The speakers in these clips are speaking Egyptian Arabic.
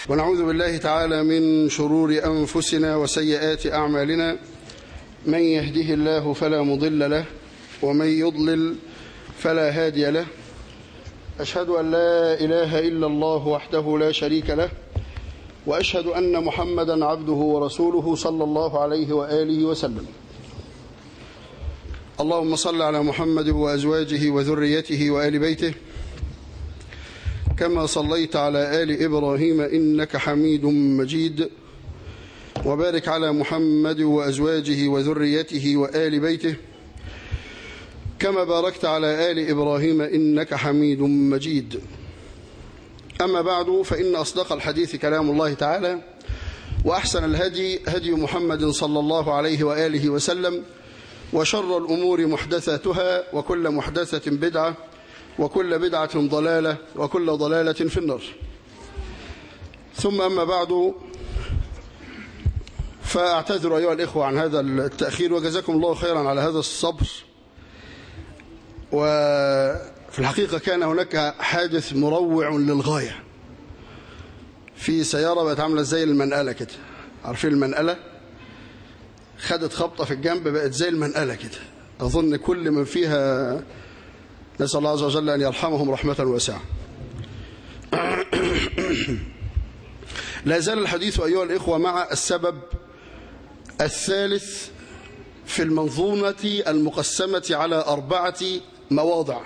ونعوذ بالله تعالى من شرور أنفسنا وسيئات أعمالنا من يهده الله فلا مضل له ومن يضلل فلا هادي له أشهد أن لا إله إلا الله وحده لا شريك له وأشهد أن محمدا عبده ورسوله صلى الله عليه وآله وسلم اللهم صل على محمد وأزواجه وذريته وآل بيته كما صليت على آل إبراهيم إنك حميد مجيد وبارك على محمد وأزواجه وذريته وآل بيته كما باركت على آل إبراهيم إنك حميد مجيد أما بعد فإن أصدق الحديث كلام الله تعالى وأحسن الهدي هدي محمد صلى الله عليه وآله وسلم وشر الأمور محدثاتها وكل محدثة بدعة وكل بدعة ضلالة وكل ضلالة في النار ثم أما بعد فأعتذر أيها الإخوة عن هذا التأخير وجزاكم الله خيرا على هذا الصبر وفي الحقيقة كان هناك حادث مروع للغاية في سيارة بقت عاملة زي المنقلة كده عارفين المنقلة خدت خبطة في الجنب بقت زي المنقلة كده أظن كل من فيها نسأل الله عز وجل أن يرحمهم رحمة واسعة لا زال الحديث أيها الإخوة مع السبب الثالث في المنظومة المقسمة على أربعة مواضع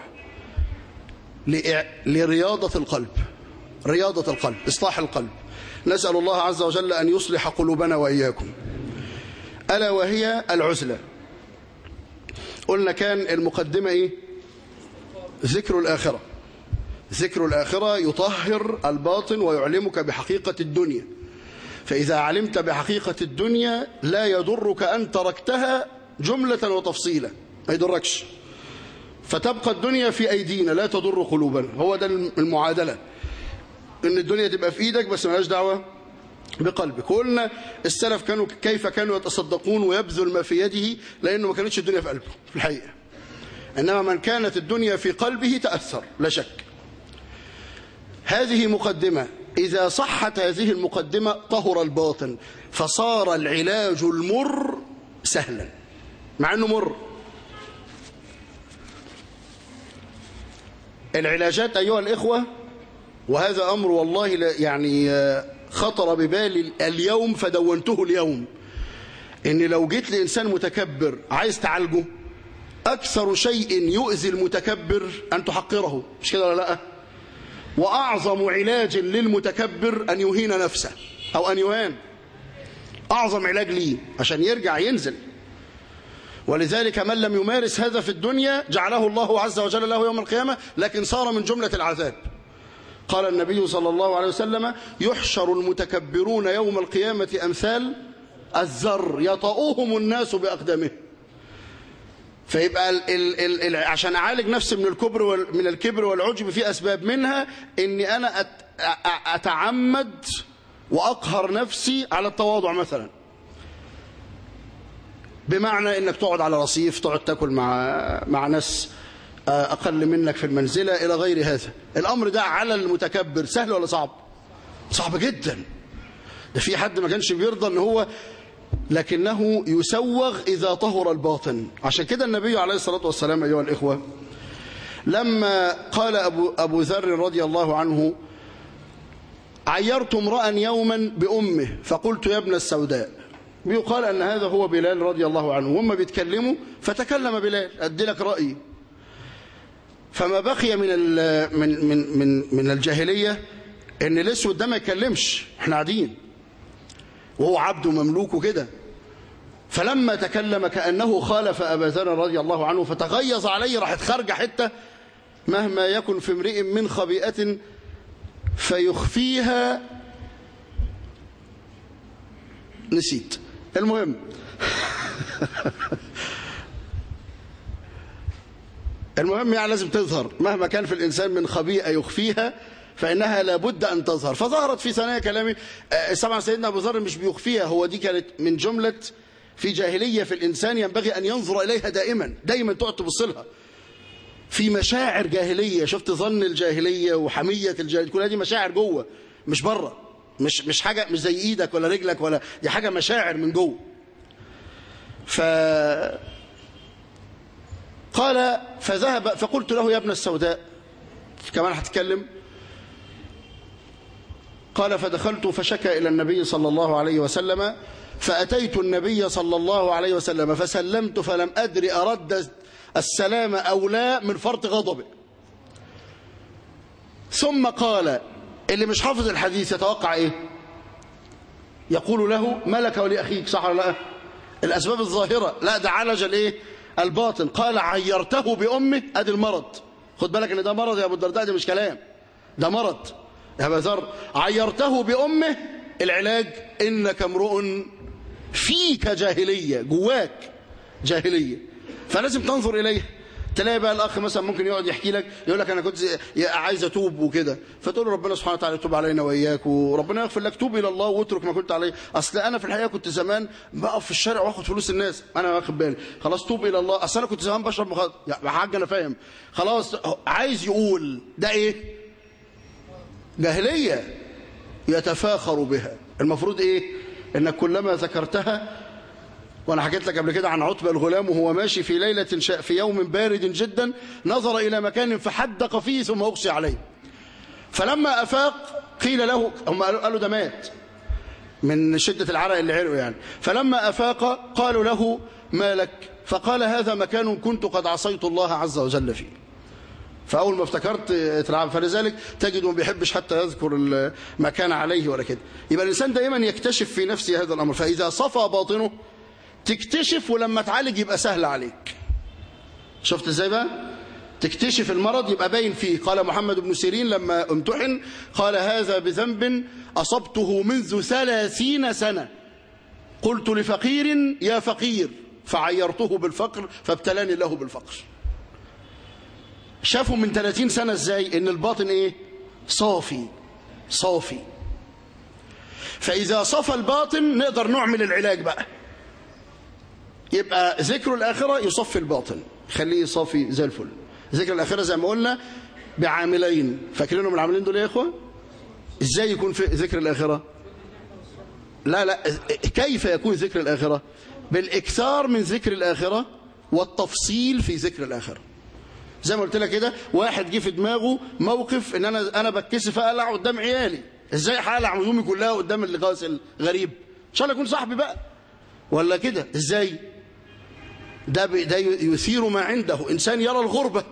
لرياضة القلب رياضة القلب إصلاح القلب نسأل الله عز وجل أن يصلح قلوبنا وإياكم ألا وهي العزلة قلنا كان المقدمة إيه ذكر الآخرة ذكر الآخرة يطهر الباطن ويعلمك بحقيقة الدنيا فإذا علمت بحقيقة الدنيا لا يضرك أن تركتها جملة وتفصيلا ما يضركش فتبقى الدنيا في أيدينا لا تضر قلوبنا هو ده المعادلة إن الدنيا تبقى في إيدك بس ملاش دعوة بقلبك قلنا السلف كانوا كيف كانوا يتصدقون ويبذل ما في يده لأنه ما كانتش الدنيا في قلبه في الحقيقة إنما من كانت الدنيا في قلبه تأثر لا شك هذه مقدمة إذا صحت هذه المقدمة طهر الباطن فصار العلاج المر سهلا مع أنه مر العلاجات أيها الإخوة وهذا أمر والله يعني خطر ببالي اليوم فدونته اليوم إن لو جيت لإنسان متكبر عايز تعالجه أكثر شيء يؤذي المتكبر أن تحقره مش كده ولا لا وأعظم علاج للمتكبر أن يهين نفسه أو أن يهان أعظم علاج ليه عشان يرجع ينزل ولذلك من لم يمارس هذا في الدنيا جعله الله عز وجل له يوم القيامة لكن صار من جملة العذاب قال النبي صلى الله عليه وسلم يحشر المتكبرون يوم القيامة أمثال الذر يطؤوهم الناس بأقدامهم فيبقى ال ال ال عشان اعالج نفسي من الكبر من الكبر والعجب في اسباب منها اني انا اتعمد واقهر نفسي على التواضع مثلا بمعنى انك تقعد على رصيف تقعد تاكل مع مع ناس اقل منك في المنزله الى غير هذا الامر ده على المتكبر سهل ولا صعب صعب جدا ده في حد ما كانش بيرضى ان هو لكنه يسوغ إذا طهر الباطن عشان كده النبي عليه الصلاة والسلام أيها الإخوة لما قال أبو, أبو ذر رضي الله عنه عيرت امرأ يوما بأمه فقلت يا ابن السوداء بيقال أن هذا هو بلال رضي الله عنه وهم بيتكلموا فتكلم بلال أدي لك رأيي فما بقي من من من من من الجاهلية ان الاسود ده ما يتكلمش احنا قاعدين وهو عبد مملوك كده فلما تكلم كأنه خالف أبا ذر رضي الله عنه فتغيظ عليه راحت خارجة حتة مهما يكن في امرئ من خبيئة فيخفيها نسيت المهم المهم يعني لازم تظهر مهما كان في الإنسان من خبيئة يخفيها فإنها لابد أن تظهر فظهرت في ثنايا كلامي طبعا سيدنا أبو ذر مش بيخفيها هو دي كانت من جملة في جاهلية في الإنسان ينبغي أن ينظر إليها دائما دائما تقعد تبص لها في مشاعر جاهلية شفت ظن الجاهلية وحمية الجاهلية كل هذه مشاعر جوه مش بره مش مش حاجه مش زي ايدك ولا رجلك ولا دي حاجه مشاعر من جوه ف قال فذهب فقلت له يا ابن السوداء كمان هتكلم قال فدخلت فشكى إلى النبي صلى الله عليه وسلم فأتيت النبي صلى الله عليه وسلم فسلمت فلم أدري أرد السلام أو لا من فرط غضبه ثم قال اللي مش حافظ الحديث يتوقع إيه يقول له ما لك ولأخيك صح ولا لا الأسباب الظاهرة لا ده عالج الإيه الباطن قال عيرته بأمه أدي المرض خد بالك ان ده مرض يا أبو الدرداء ده مش كلام ده مرض يا أبا ذر عيرته بأمه العلاج إنك امرؤ فيك جاهلية جواك جاهلية فلازم تنظر إليه تلاقي بقى الأخ مثلا ممكن يقعد يحكي لك يقول لك أنا كنت عايز أتوب وكده فتقول له ربنا سبحانه وتعالى يتوب علينا وإياك وربنا يغفر لك توب إلى الله واترك ما كنت عليه أصل أنا في الحقيقة كنت زمان بقف في الشارع وآخد فلوس الناس أنا واخد بالي خلاص توب إلى الله أصل أنا كنت زمان بشرب مخدر يا حاج أنا فاهم خلاص عايز يقول ده إيه جاهلية يتفاخر بها المفروض إيه إنك كلما ذكرتها وانا حكيت لك قبل كده عن عتبة الغلام وهو ماشي في ليلة شاء في يوم بارد جدا نظر إلى مكان فحدق فيه ثم أغشي عليه فلما أفاق قيل له هم قالوا ده مات من شدة العرق اللي عرقه يعني فلما أفاق قالوا له ما لك فقال هذا مكان كنت قد عصيت الله عز وجل فيه فأول ما افتكرت اترعب فلذلك تجد ما بيحبش حتى يذكر ما كان عليه ولا كده يبقى الإنسان دائما يكتشف في نفسه هذا الأمر فإذا صفى باطنه تكتشف ولما تعالج يبقى سهل عليك شفت ازاي بقى تكتشف المرض يبقى باين فيه قال محمد بن سيرين لما امتحن قال هذا بذنب أصبته منذ ثلاثين سنة قلت لفقير يا فقير فعيرته بالفقر فابتلاني الله بالفقر شافوا من 30 سنة ازاي ان الباطن ايه صافي صافي فإذا صفى الباطن نقدر نعمل العلاج بقى يبقى ذكر الآخرة يصفي الباطن خليه صافي زي الفل ذكر الآخرة زي ما قلنا بعاملين فاكرينهم العاملين دول يا إخوة إزاي يكون في ذكر الآخرة لا لا كيف يكون ذكر الآخرة بالإكثار من ذكر الآخرة والتفصيل في ذكر الآخرة زي ما قلت لك كده واحد جه في دماغه موقف ان انا انا بتكسف اقلع قدام عيالي ازاي هقلع هدومي كلها قدام اللي غاسل غريب ان شاء الله يكون صاحبي بقى ولا كده ازاي ده ده يثير ما عنده انسان يرى الغربه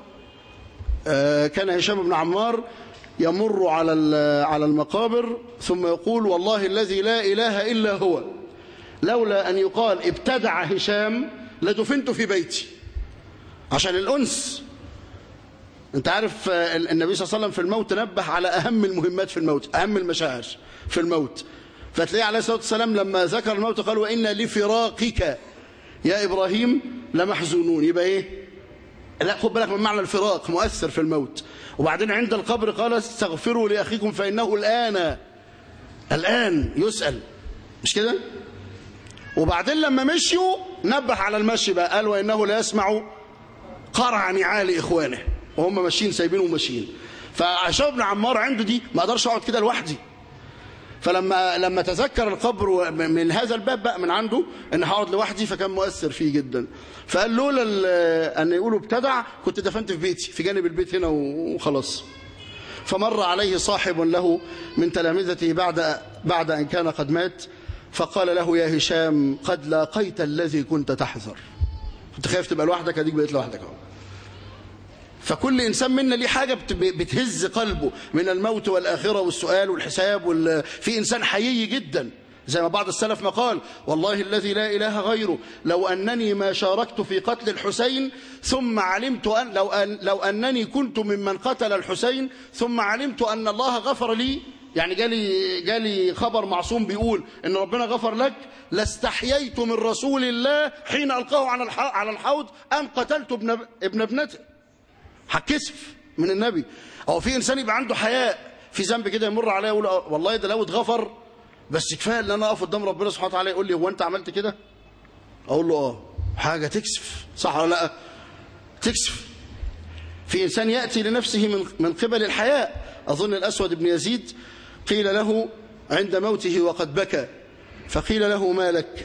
آه كان هشام بن عمار يمر على على المقابر ثم يقول والله الذي لا اله الا هو لولا ان يقال ابتدع هشام لدفنت في بيتي عشان الانس انت عارف النبي صلى الله عليه وسلم في الموت نبه على اهم المهمات في الموت اهم المشاعر في الموت فتلاقيه عليه الصلاه والسلام لما ذكر الموت قال وان لفراقك يا ابراهيم لمحزونون يبقى ايه لا خد بالك من معنى الفراق مؤثر في الموت وبعدين عند القبر قال استغفروا لاخيكم فانه الان الان يسال مش كده وبعدين لما مشيوا نبه على المشي بقى قال وانه لا يسمع قرع نعال اخوانه وهم ماشيين سايبينه وماشيين فعشان بن عمار عنده دي ما اقدرش اقعد كده لوحدي فلما لما تذكر القبر من هذا الباب بقى من عنده ان هقعد لوحدي فكان مؤثر فيه جدا فقال لولا ان يقولوا ابتدع كنت دفنت في بيتي في جانب البيت هنا وخلاص فمر عليه صاحب له من تلامذته بعد بعد ان كان قد مات فقال له يا هشام قد لاقيت الذي كنت تحذر كنت خايف تبقى لوحدك اديك بقيت لوحدك اهو فكل إنسان منا ليه حاجة بتهز قلبه من الموت والآخرة والسؤال والحساب وال... في إنسان حيي جدا زي ما بعض السلف ما قال والله الذي لا إله غيره لو أنني ما شاركت في قتل الحسين ثم علمت أن لو, أن لو أنني كنت ممن قتل الحسين ثم علمت أن الله غفر لي يعني جالي, جالي خبر معصوم بيقول ان ربنا غفر لك لاستحييت من رسول الله حين ألقاه على الحوض أم قتلت ابن, ابن ابنته هتكسف من النبي هو في انسان يبقى عنده حياء في ذنب كده يمر عليا يقول والله ده لو اتغفر بس كفايه ان انا اقف قدام ربنا سبحانه وتعالى يقول لي هو انت عملت كده اقول له اه حاجه تكسف صح ولا لا تكسف في انسان ياتي لنفسه من من قبل الحياء اظن الاسود بن يزيد قيل له عند موته وقد بكى فقيل له ما لك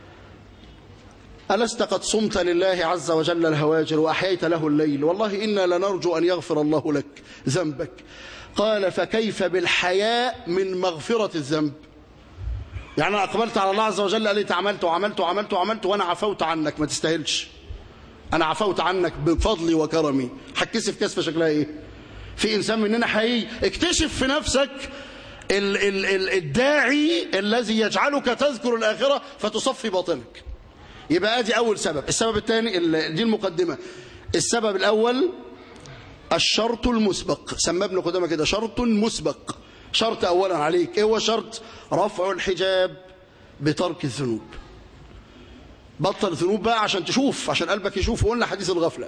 ألست قد صمت لله عز وجل الهواجر وأحييت له الليل والله إنا لنرجو أن يغفر الله لك ذنبك قال فكيف بالحياء من مغفرة الذنب يعني أنا أقبلت على الله عز وجل قال لي عملت وعملت وعملت وعملت وأنا عفوت عنك ما تستاهلش أنا عفوت عنك بفضلي وكرمي هتكسف كسفة شكلها إيه في إنسان مننا حقيقي اكتشف في نفسك ال ال ال الداعي الذي يجعلك تذكر الآخرة فتصفي باطنك يبقى ادي اول سبب السبب الثاني دي المقدمه السبب الاول الشرط المسبق سمى ابن قدامه كده شرط مسبق شرط اولا عليك ايه هو شرط رفع الحجاب بترك الذنوب بطل ذنوب بقى عشان تشوف عشان قلبك يشوف وقلنا حديث الغفله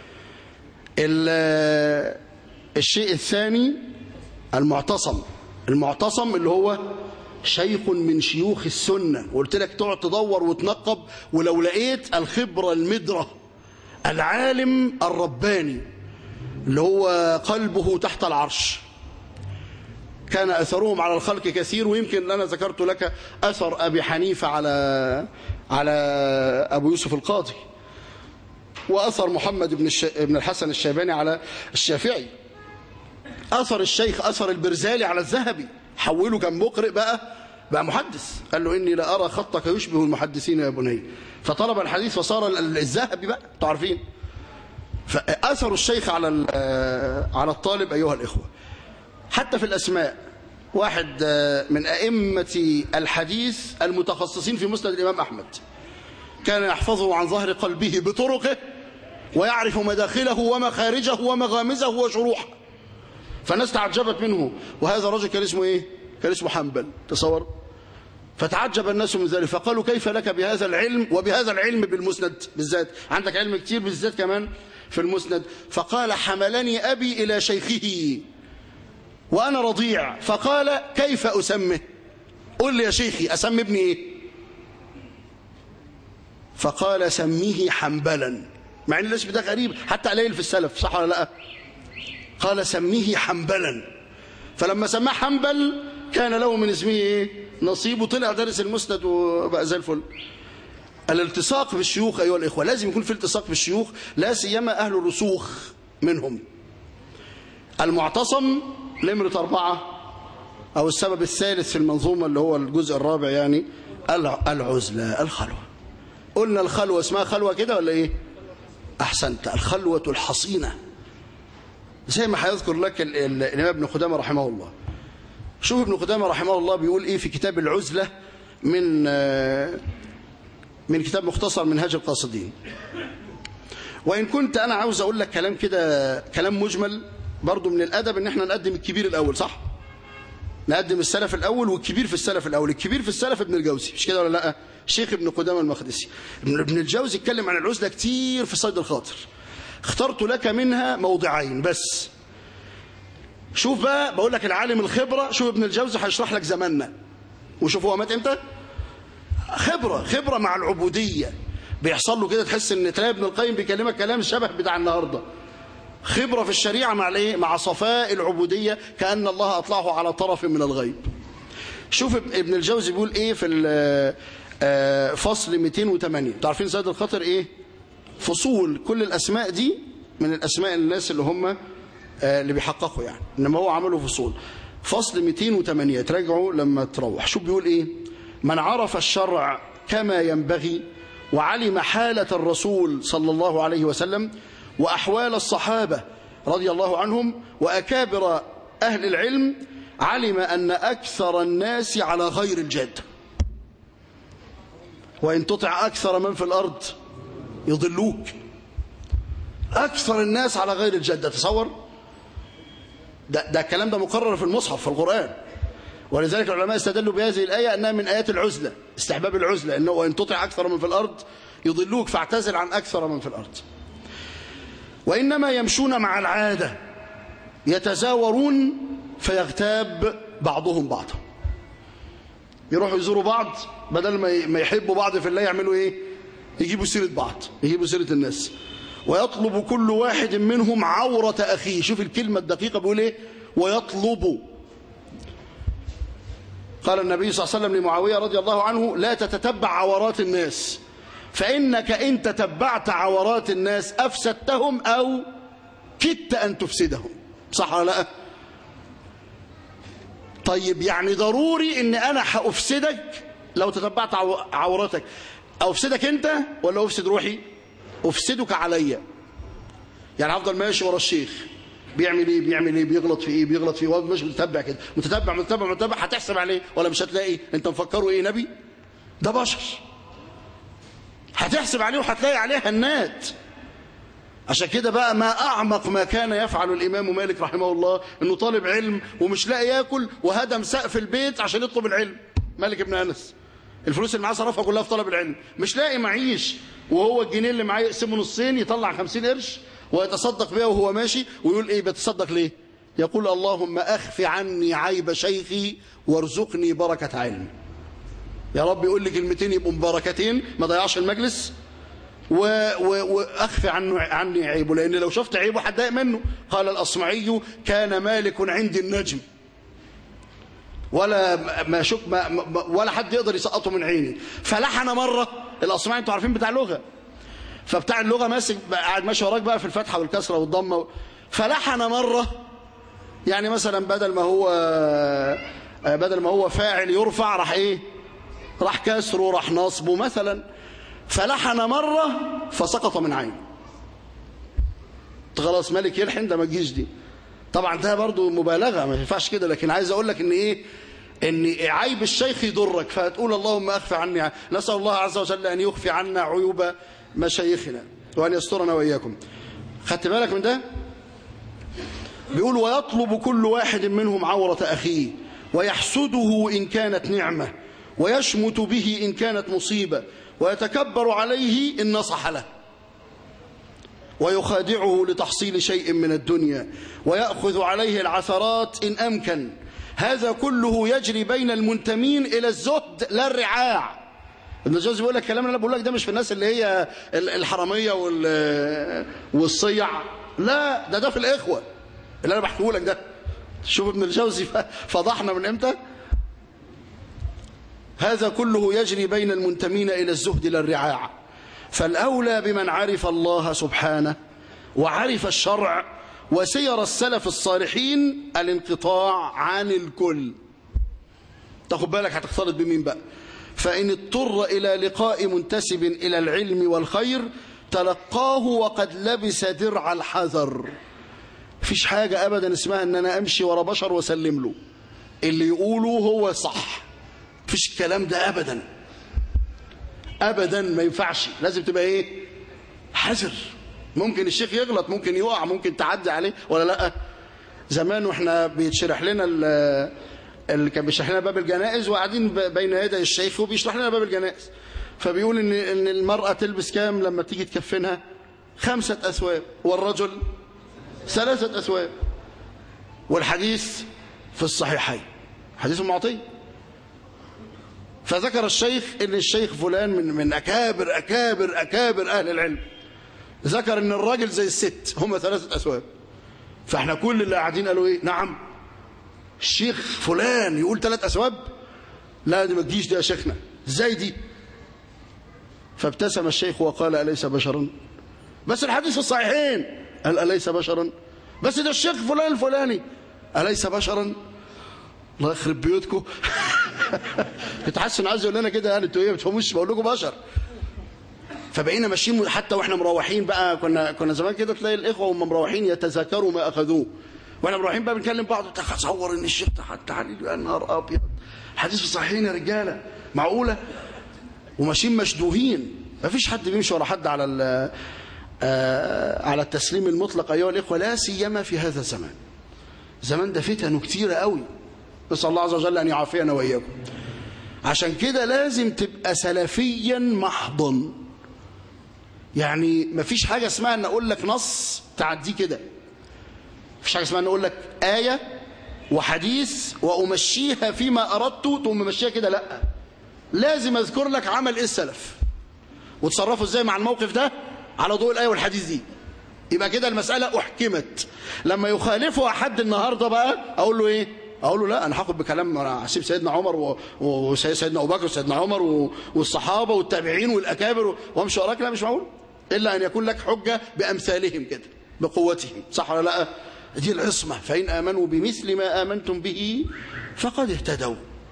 الشيء الثاني المعتصم المعتصم اللي هو شيخ من شيوخ السنة وقلت لك تقعد تدور وتنقب ولو لقيت الخبرة المدرة العالم الرباني اللي هو قلبه تحت العرش كان أثرهم على الخلق كثير ويمكن أنا ذكرت لك أثر أبي حنيفة على على أبو يوسف القاضي وأثر محمد بن, الش... بن الحسن الشيباني على الشافعي أثر الشيخ أثر البرزالي على الذهبي حوله كان مقرئ بقى بقى محدث قال له إني لا أرى خطك يشبه المحدثين يا بني فطلب الحديث فصار الذهبي بقى انتوا عارفين فأثر الشيخ على على الطالب أيها الإخوة حتى في الأسماء واحد من أئمة الحديث المتخصصين في مسند الإمام أحمد كان يحفظه عن ظهر قلبه بطرقه ويعرف مداخله ومخارجه ومغامزه وشروحه فالناس تعجبت منه وهذا الرجل كان اسمه ايه كان اسمه حنبل تصور فتعجب الناس من ذلك فقالوا كيف لك بهذا العلم وبهذا العلم بالمسند بالذات عندك علم كتير بالذات كمان في المسند فقال حملني أبي إلى شيخه وأنا رضيع فقال كيف أسمه قل لي يا شيخي أسمي ابني إيه فقال سميه حنبلا مع ان الاسم ده غريب حتى قليل في السلف صح ولا لا قال سميه حنبلا فلما سماه حنبل كان له من اسمه ايه نصيب وطلع دارس المسند وبقى زي الفل الالتصاق بالشيوخ ايها الاخوه لازم يكون في التصاق بالشيوخ لا سيما اهل الرسوخ منهم المعتصم نمره أربعة أو السبب الثالث في المنظومة اللي هو الجزء الرابع يعني العزلة الخلوة قلنا الخلوة اسمها خلوة كده ولا ايه أحسنت الخلوة الحصينة زي ما هيذكر لك الإمام ابن قدامة رحمه الله شوف ابن قدامة رحمه الله بيقول إيه في كتاب العزلة من من كتاب مختصر منهاج القاصدين وإن كنت أنا عاوز أقول لك كلام كده كلام مجمل برضو من الأدب إن احنا نقدم الكبير الأول صح نقدم السلف الأول والكبير في السلف الأول الكبير في السلف ابن الجوزي مش كده ولا لا شيخ ابن قدامة المقدسي ابن الجوزي اتكلم عن العزلة كتير في صيد الخاطر اخترت لك منها موضعين بس شوف بقى بقول لك العالم الخبرة شوف ابن الجوزي هيشرح لك زماننا وشوف هو مات امتى خبرة خبرة مع العبودية بيحصل له كده تحس ان تلاقي ابن القيم بيكلمك كلام شبه بتاع النهارده خبرة في الشريعة مع الايه مع صفاء العبودية كأن الله أطلعه على طرف من الغيب شوف ابن الجوزي بيقول ايه في فصل 208 تعرفين سيد الخطر ايه فصول كل الأسماء دي من الأسماء الناس اللي هم اللي بيحققوا يعني إنما هو عمله فصول فصل 208 تراجعوا لما تروح شوف بيقول إيه من عرف الشرع كما ينبغي وعلم حالة الرسول صلى الله عليه وسلم وأحوال الصحابة رضي الله عنهم وأكابر أهل العلم علم أن أكثر الناس على غير الجادة وإن تطع أكثر من في الأرض يضلوك أكثر الناس على غير الجدة تصور ده, ده الكلام ده مقرر في المصحف في القرآن ولذلك العلماء استدلوا بهذه الآية أنها من آيات العزلة استحباب العزلة أنه وإن تطع أكثر من في الأرض يضلوك فاعتزل عن أكثر من في الأرض وإنما يمشون مع العادة يتزاورون فيغتاب بعضهم بعضا يروحوا يزوروا بعض بدل ما يحبوا بعض في الله يعملوا ايه يجيبوا سيرة بعض يجيبوا سيرة الناس ويطلب كل واحد منهم عورة أخيه شوف الكلمة الدقيقة بيقول ايه ويطلب قال النبي صلى الله عليه وسلم لمعاوية رضي الله عنه لا تتتبع عورات الناس فإنك إن تتبعت عورات الناس أفسدتهم أو كدت أن تفسدهم صح ولا لا طيب يعني ضروري ان انا هافسدك لو تتبعت عو- عوراتك افسدك انت ولا افسد روحي افسدك عليا يعني هفضل ماشي ورا الشيخ بيعمل ايه بيعمل ايه بيغلط في ايه بيغلط في ايه مش متتبع كده متتبع متتبع متتبع هتحسب عليه ولا مش هتلاقي انت مفكره ايه نبي ده بشر هتحسب عليه وهتلاقي عليه هنات عشان كده بقى ما أعمق ما كان يفعل الإمام مالك رحمه الله إنه طالب علم ومش لاقي ياكل وهدم سقف البيت عشان يطلب العلم مالك ابن أنس الفلوس اللي معاه صرفها كلها في طلب العلم مش لاقي معيش وهو الجنيه اللي معاه يقسمه نصين يطلع خمسين قرش ويتصدق بيها وهو ماشي ويقول إيه بيتصدق ليه يقول اللهم أخف عني عيب شيخي وارزقني بركة علم يا رب يقول لي كلمتين يبقوا مباركتين ما ضيعش المجلس و... و... واخفي عنه عني عيبه لان لو شفت عيبه هتضايق منه قال الاصمعي كان مالك عندي النجم ولا ما شك ما... ما... ولا حد يقدر يسقطه من عيني فلحن مره الاصمعي انتوا عارفين بتاع اللغه فبتاع اللغه ماسك بقى قاعد ماشي وراك بقى في الفتحه والكسره والضمه فلحن مره يعني مثلا بدل ما هو بدل ما هو فاعل يرفع راح ايه راح كسره راح نصبه مثلا فلحن مرة فسقط من عينه خلاص ملك يلحن ده ما تجيش دي طبعا ده برضو مبالغة ما ينفعش كده لكن عايز اقول لك ان ايه ان عيب الشيخ يضرك فهتقول اللهم اخفي عني ع- نسأل الله عز وجل ان يخفي عنا عيوب مشايخنا وان يسترنا واياكم خدت بالك من ده بيقول ويطلب كل واحد منهم عورة أخيه ويحسده إن كانت نعمة ويشمت به إن كانت مصيبة ويتكبر عليه إن نصح له ويخادعه لتحصيل شيء من الدنيا ويأخذ عليه العثرات إن أمكن هذا كله يجري بين المنتمين إلى الزهد لا الرعاع ابن الجوزي بيقول لك الكلام اللي انا بقول لك ده مش في الناس اللي هي ال- الحراميه وال والصيع لا ده ده في الاخوه اللي انا بحكيه لك ده شوف ابن الجوزي ف- فضحنا من امتى هذا كله يجري بين المنتمين الى الزهد لا الرعاع فالاولى بمن عرف الله سبحانه وعرف الشرع وسير السلف الصالحين الانقطاع عن الكل تاخد بالك هتختلط بمين بقى فإن اضطر إلى لقاء منتسب إلى العلم والخير تلقاه وقد لبس درع الحذر فيش حاجة أبدا اسمها أن أنا أمشي ورا بشر وسلم له اللي يقوله هو صح فيش الكلام ده أبدا أبدا ما ينفعش لازم تبقى إيه حذر ممكن الشيخ يغلط ممكن يقع ممكن تعدي عليه ولا لا زمان واحنا بيتشرح لنا ال- اللي كان بيشرح لنا باب الجنائز وقاعدين ب- بين يدي الشيخ وبيشرح لنا باب الجنائز فبيقول ان ان المرأة تلبس كام لما تيجي تكفنها خمسة أثواب والرجل ثلاثة أثواب والحديث في الصحيحين حديث معطي فذكر الشيخ ان الشيخ فلان من من اكابر اكابر اكابر اهل العلم ذكر ان الراجل زي الست هم ثلاثة أثواب فاحنا كل اللي قاعدين قالوا ايه نعم الشيخ فلان يقول ثلاث أثواب لا دي ما تجيش دي يا شيخنا ازاي دي فابتسم الشيخ وقال أليس بشرا بس الحديث في الصحيحين قال أليس بشرا بس ده الشيخ فلان الفلاني أليس بشرا الله يخرب بيوتكم كنت حاسس انه عايز يقول لنا كده يعني انتوا ايه ما بتفهموش بقول لكم بشر فبقينا ماشيين حتى واحنا مروحين بقى كنا كنا زمان كده تلاقي الاخوه وهم مروحين يتذاكروا ما اخذوه واحنا مروحين بقى بنكلم بعض تصور ان الشيخ ده حتى عليه يا نهار ابيض حديث في الصحيحين يا رجاله معقوله وماشيين مشدوهين ما فيش حد بيمشي ورا حد على ال- آه، على التسليم المطلق ايها الاخوه لا سيما في هذا الزمان زمان ده فتنه كتيره قوي نسال الله عز وجل ان يعافينا واياكم عشان كده لازم تبقى سلفيا محضا يعني مفيش حاجة اسمها ان اقول لك نص تعديه كده مفيش حاجة اسمها ان اقول لك آية وحديث وامشيها فيما اردت تقوم ممشيها كده لا لازم اذكر لك عمل ايه السلف وتصرفوا ازاي مع الموقف ده على ضوء الآية والحديث دي يبقى كده المسألة احكمت لما يخالفها حد النهاردة بقى اقول له ايه اقول له لا انا هاخد بكلام انا هسيب سيدنا عمر و- وسيدنا ابو بكر وسيدنا عمر و- والصحابه والتابعين والاكابر وامشي وراك لا مش معقول الا ان يكون لك حجه بامثالهم كده بقوتهم صح ولا لا دي العصمه فان امنوا بمثل ما امنتم به فقد اهتدوا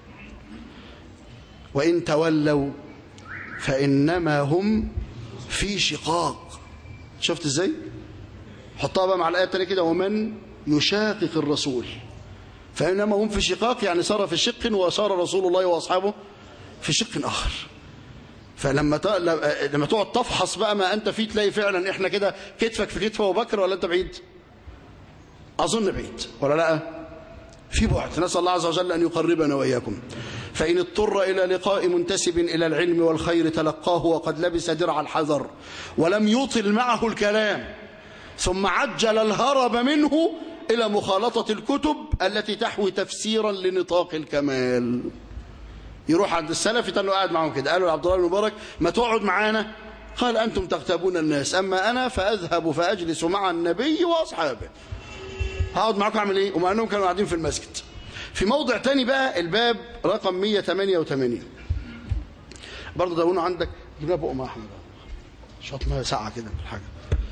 وان تولوا فانما هم في شقاق شفت ازاي حطها بقى مع الايه الثانيه كده ومن يشاقق الرسول فانما هم في شقاق يعني صار في شق وصار رسول الله واصحابه في شق اخر فلما ت... لما تقعد تفحص بقى ما انت فيه تلاقي فعلا احنا كده كتفك في كتف ابو بكر ولا انت بعيد اظن بعيد ولا لا في بعد نسال الله عز وجل ان يقربنا واياكم فان اضطر الى لقاء منتسب الى العلم والخير تلقاه وقد لبس درع الحذر ولم يطل معه الكلام ثم عجل الهرب منه الى مخالطه الكتب التي تحوي تفسيرا لنطاق الكمال يروح عند السلف يتنوا قاعد معهم كده قالوا لعبد الله بن مبارك ما تقعد معانا قال انتم تغتابون الناس اما انا فاذهب فاجلس مع النبي واصحابه هقعد معاكم اعمل ايه ومع انهم كانوا قاعدين في المسجد في موضع تاني بقى الباب رقم 188 برضه دونوا عندك جيبنا بقى مع احمد شوط ميه ساعه كده في الحاجه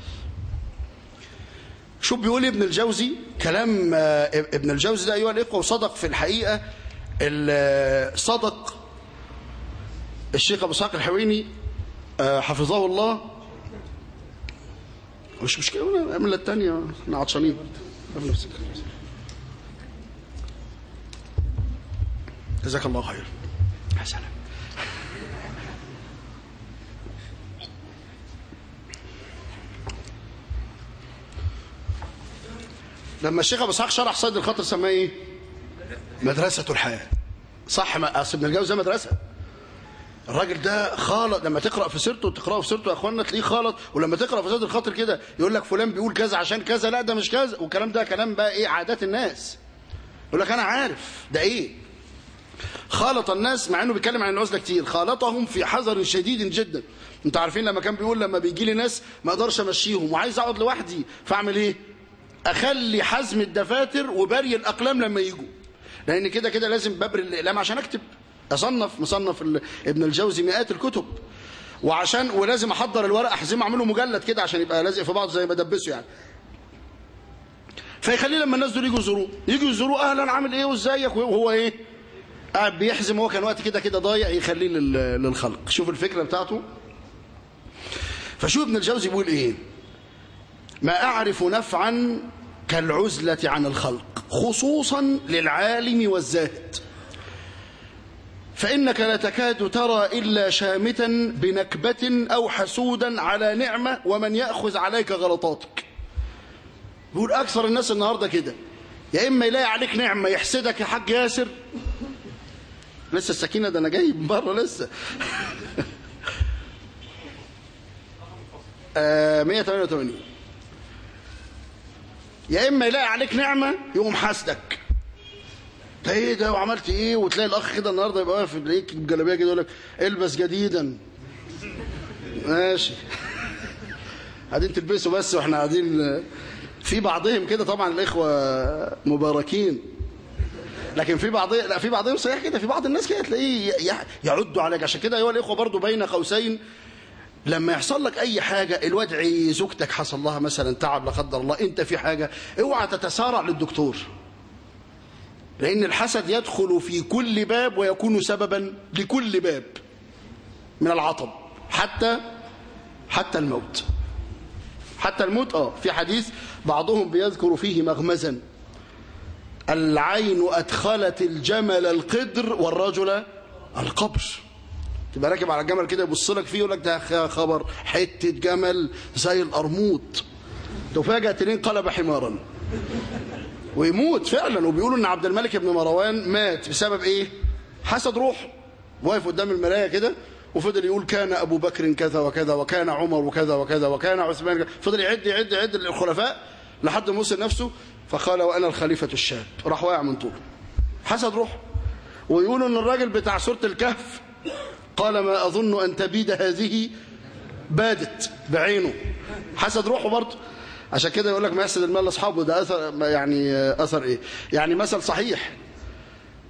شوف بيقول ابن الجوزي كلام آه، ابن الجوزي ده ايها الاخوه وصدق في الحقيقه ال- صدق الشيخ ابو اسحاق الحويني آه، حفظه الله مش مشكله اعمل الثانيه احنا عطشانين قبل نفسك. جزاك الله خير يا سلام لما الشيخ ابو اسحاق شرح صيد الخاطر سماه ايه مدرسه الحياه صح ما اصل ابن الجوزي ده مدرسه الراجل ده خالط لما تقرا في سيرته وتقراه في سيرته يا اخوانا تلاقيه خالط ولما تقرا في صيد الخاطر كده يقول لك فلان بيقول كذا عشان كذا لا ده مش كذا والكلام ده كلام بقى ايه عادات الناس يقول لك انا عارف ده ايه خالط الناس مع انه بيتكلم عن العزله كتير خالطهم في حذر شديد جدا انتوا عارفين لما كان بيقول لما بيجي لي ناس ما اقدرش امشيهم وعايز اقعد لوحدي فاعمل ايه اخلي حزم الدفاتر وبري الاقلام لما يجوا لان كده كده لازم ببري الاقلام عشان اكتب اصنف مصنف ال- ابن الجوزي مئات الكتب وعشان ولازم احضر الورق احزمه اعمله مجلد كده عشان يبقى لازق في بعض زي ما دبسه يعني فيخليه لما الناس دول يجوا يزوروه يجوا يزوروه اهلا عامل ايه وازيك وهو ايه قاعد بيحزم هو كان وقت كده كده ضايع يخليه لل- للخلق شوف الفكره بتاعته فشوف ابن الجوزي بيقول ايه ما اعرف نفعا كالعزله عن الخلق خصوصا للعالم والزاهد فإنك لا تكاد ترى إلا شامتا بنكبة أو حسودا على نعمة ومن يأخذ عليك غلطاتك بيقول أكثر الناس النهاردة كده يا إما يلاقي عليك نعمة يحسدك يا حاج ياسر لسه السكينة ده أنا جاي من بره لسه آه 188 يا إما يلاقي عليك نعمة يقوم حاسدك ده ايه ده وعملت ايه وتلاقي الاخ كده النهارده يبقى واقف يلاقيك بجلابيه كده يقول لك البس جديدا ماشي قاعدين تلبسوا بس واحنا قاعدين في بعضهم كده طبعا الاخوه مباركين لكن في بعض لا في بعضهم صحيح كده في بعض الناس كده تلاقيه ي- ي- يعدوا عليك عشان كده ايها الاخوه برضو بين قوسين لما يحصل لك اي حاجه الواد زوجتك حصل لها مثلا تعب لا قدر الله انت في حاجه اوعى تتسارع للدكتور لأن الحسد يدخل في كل باب ويكون سببا لكل باب من العطب حتى حتى الموت حتى الموت اه في حديث بعضهم بيذكر فيه مغمزا العين أدخلت الجمل القدر والرجل القبر تبقى راكب على الجمل كده يبص لك فيه يقول لك ده خبر حتة جمل زي القرموط تفاجأ تنين قلب حمارا ويموت فعلا وبيقولوا ان عبد الملك بن مروان مات بسبب ايه حسد روح واقف قدام المرايه كده وفضل يقول كان ابو بكر كذا وكذا وكان عمر وكذا وكذا وكان عثمان كذا فضل يعد يعد يعد الخلفاء لحد ما وصل نفسه فقال وانا الخليفه الشاب راح واقع من طوله حسد روح ويقولوا ان الراجل بتاع سوره الكهف قال ما اظن ان تبيد هذه بادت بعينه حسد روحه برضه عشان كده يقول لك ما يحسد المال لاصحابه ده اثر يعني اثر ايه يعني مثل صحيح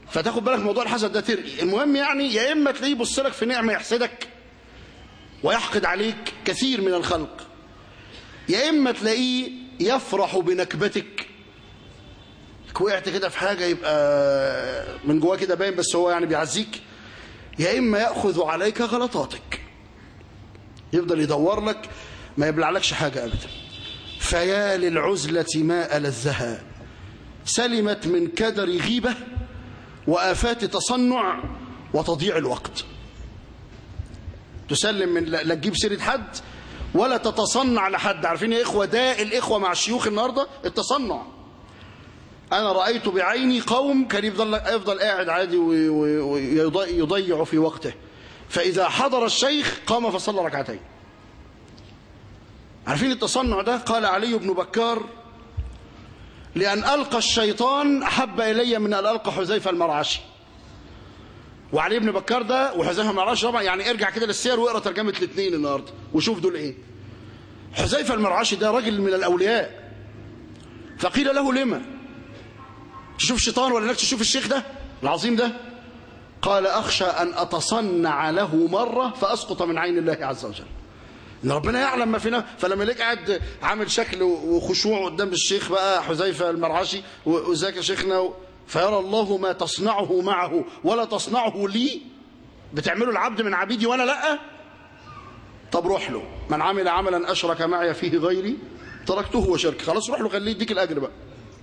فتاخد بالك موضوع الحسد ده ترقي المهم يعني يا اما تلاقيه يبص لك في نعمه يحسدك ويحقد عليك كثير من الخلق يا اما تلاقيه يفرح بنكبتك وقعت كده في حاجه يبقى من جواه كده باين بس هو يعني بيعزيك يا اما ياخذ عليك غلطاتك يفضل يدور لك ما يبلعلكش حاجه ابدا فيا للعزله ما الذها سلمت من كدر غيبه وآفات تصنع وتضييع الوقت تسلم من لا تجيب سيرة حد ولا تتصنع لحد عارفين يا إخوة ده الإخوة مع الشيوخ النهاردة التصنع أنا رأيت بعيني قوم كان يفضل, يفضل قاعد عادي ويضيع في وقته فإذا حضر الشيخ قام فصلى ركعتين عارفين التصنع ده قال علي بن بكار لأن ألقى الشيطان أحب إلي من أن ألقى حذيفة المرعشي وعلي بن بكار ده وحذيفة المرعشي طبعا يعني ارجع كده للسير واقرا ترجمة الاثنين النهارده وشوف دول ايه حذيفة المرعشي ده راجل من الأولياء فقيل له لما تشوف شيطان ولا انك تشوف الشيخ ده العظيم ده قال أخشى أن أتصنع له مرة فأسقط من عين الله عز وجل ان ربنا يعلم ما فينا فلما يلاقيك قاعد عامل شكل وخشوع قدام الشيخ بقى حذيفه المرعشي وذاك شيخنا فيرى الله ما تصنعه معه ولا تصنعه لي بتعمله العبد من عبيدي وانا لا طب روح له من عمل عملا اشرك معي فيه غيري تركته وشرك خلاص روح له خليه يديك الاجر بقى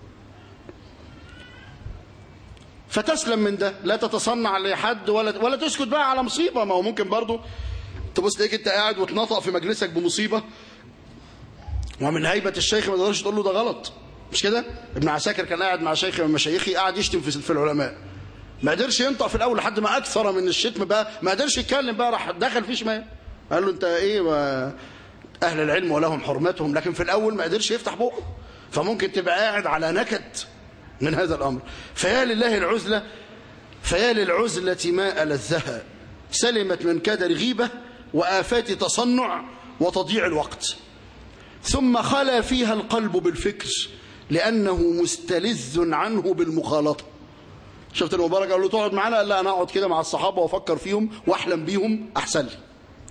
فتسلم من ده لا تتصنع لحد ولا ولا تسكت بقى على مصيبه ما هو ممكن برضه تبص تلاقيك انت قاعد وتنطق في مجلسك بمصيبه ومن هيبه الشيخ ما تقدرش تقول له ده غلط مش كده ابن عساكر كان قاعد مع شيخ من مشايخي قاعد يشتم في في العلماء ما قدرش ينطق في الاول لحد ما اكثر من الشتم بقى ما قدرش يتكلم بقى راح دخل فيه شمال قال له انت ايه ما اهل العلم ولهم حرمتهم لكن في الاول ما قدرش يفتح بقه فممكن تبقى قاعد على نكد من هذا الامر فيا لله العزله فيا للعزله ما الذها سلمت من كدر غيبه وآفات تصنع وتضييع الوقت ثم خلا فيها القلب بالفكر لأنه مستلذ عنه بالمخالطة شفت المبارك قال له تقعد معانا قال لا أنا أقعد كده مع الصحابة وأفكر فيهم وأحلم بيهم أحسن لي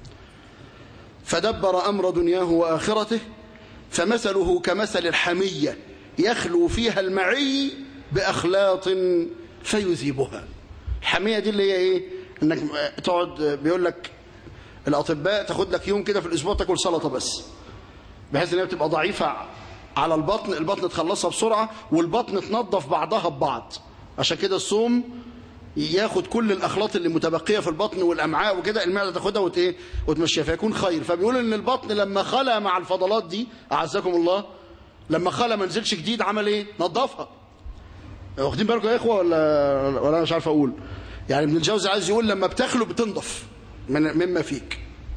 فدبر أمر دنياه وآخرته فمثله كمثل الحمية يخلو فيها المعي بأخلاط فيذيبها الحمية دي اللي هي إيه إنك تقعد بيقول لك الأطباء تاخد لك يوم كده في الأسبوع تاكل سلطة بس بحيث إنها بتبقى ضعيفة على البطن البطن تخلصها بسرعة والبطن تنظف بعضها ببعض عشان كده الصوم ياخد كل الأخلاط اللي متبقية في البطن والأمعاء وكده المعدة تاخدها وت إيه وتمشيها فيكون خير فبيقول إن البطن لما خلى مع الفضلات دي أعزكم الله لما خلى ما نزلش جديد عمل إيه نظفها واخدين بالكم يا إخوة ولا ولا أنا مش عارف أقول يعني ابن الجوزي عايز يقول لما بتخلو بتنضف من مما فيك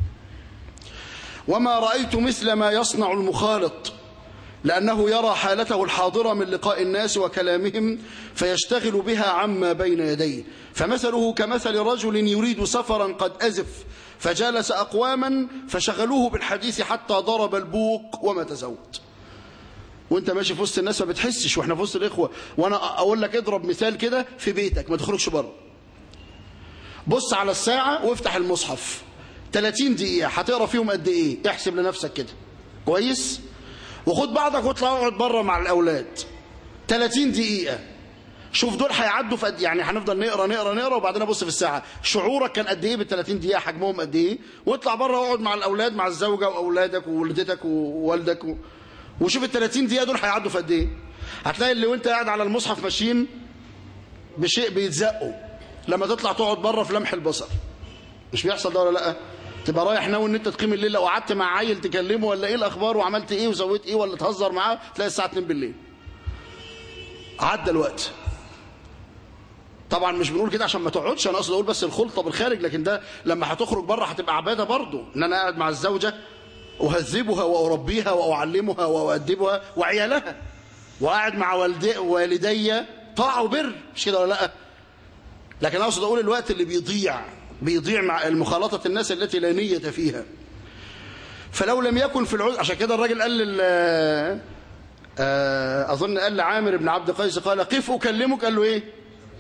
وما رأيت مثل ما يصنع المخالط لأنه يرى حالته الحاضرة من لقاء الناس وكلامهم فيشتغل بها عما بين يديه فمثله كمثل رجل يريد سفرا قد أزف فجالس أقواما فشغلوه بالحديث حتى ضرب البوق وما تزود وانت ماشي في وسط الناس ما بتحسش واحنا في وسط الاخوه وانا اقول لك اضرب مثال كده في بيتك ما تخرجش بره بص على الساعة وافتح المصحف 30 دقيقة هتقرا فيهم قد ايه احسب لنفسك كده كويس وخد بعضك واطلع اقعد بره مع الاولاد 30 دقيقة شوف دول هيعدوا في قد يعني هنفضل نقرا نقرا نقرا وبعدين ابص في الساعة شعورك كان قد ايه بال 30 دقيقة حجمهم قد ايه واطلع بره واقعد مع الاولاد مع الزوجة واولادك وولدتك ووالدك و... وشوف ال 30 دقيقة دول هيعدوا في قد ايه هتلاقي اللي وانت قاعد على المصحف ماشيين بشيء بيتزقوا لما تطلع تقعد بره في لمح البصر مش بيحصل ده ولا لا تبقى رايح ناوي ان انت تقيم الليل لو قعدت مع عيل تكلمه ولا ايه الاخبار وعملت ايه وسويت ايه ولا تهزر معاه تلاقي الساعه 2 بالليل عدى الوقت طبعا مش بنقول كده عشان ما تقعدش انا اقصد اقول بس الخلطه بالخارج لكن ده لما هتخرج بره هتبقى عباده برضه ان انا قاعد مع الزوجه اهذبها واربيها واعلمها وادبها وعيالها وقاعد مع والدي والدي طاعه وبر مش كده ولا لا لكن اقصد اقول الوقت اللي بيضيع بيضيع مع مخالطه الناس التي لا نيه فيها فلو لم يكن في العذر عشان كده الراجل قال لل اظن قال لعامر بن عبد قيس قال قف اكلمك قال له ايه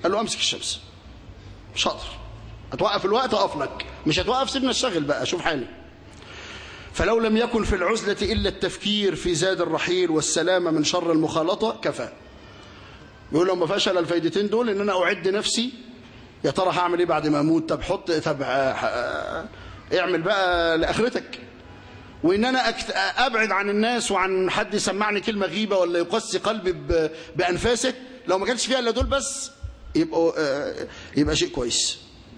قال له امسك الشمس مش هقدر هتوقف الوقت اقف لك مش هتوقف سيبنا الشغل بقى شوف حالي فلو لم يكن في العزلة إلا التفكير في زاد الرحيل والسلامة من شر المخالطة كفى يقول لو ما فشل الفايدتين دول ان انا اعد نفسي يا ترى هعمل ايه بعد ما اموت طب حط طب اعمل بقى لاخرتك وان انا أكت... ابعد عن الناس وعن حد يسمعني كلمه غيبه ولا يقسي قلبي ب... بانفاسه لو ما كانش فيها الا دول بس يبقى يبقى شيء كويس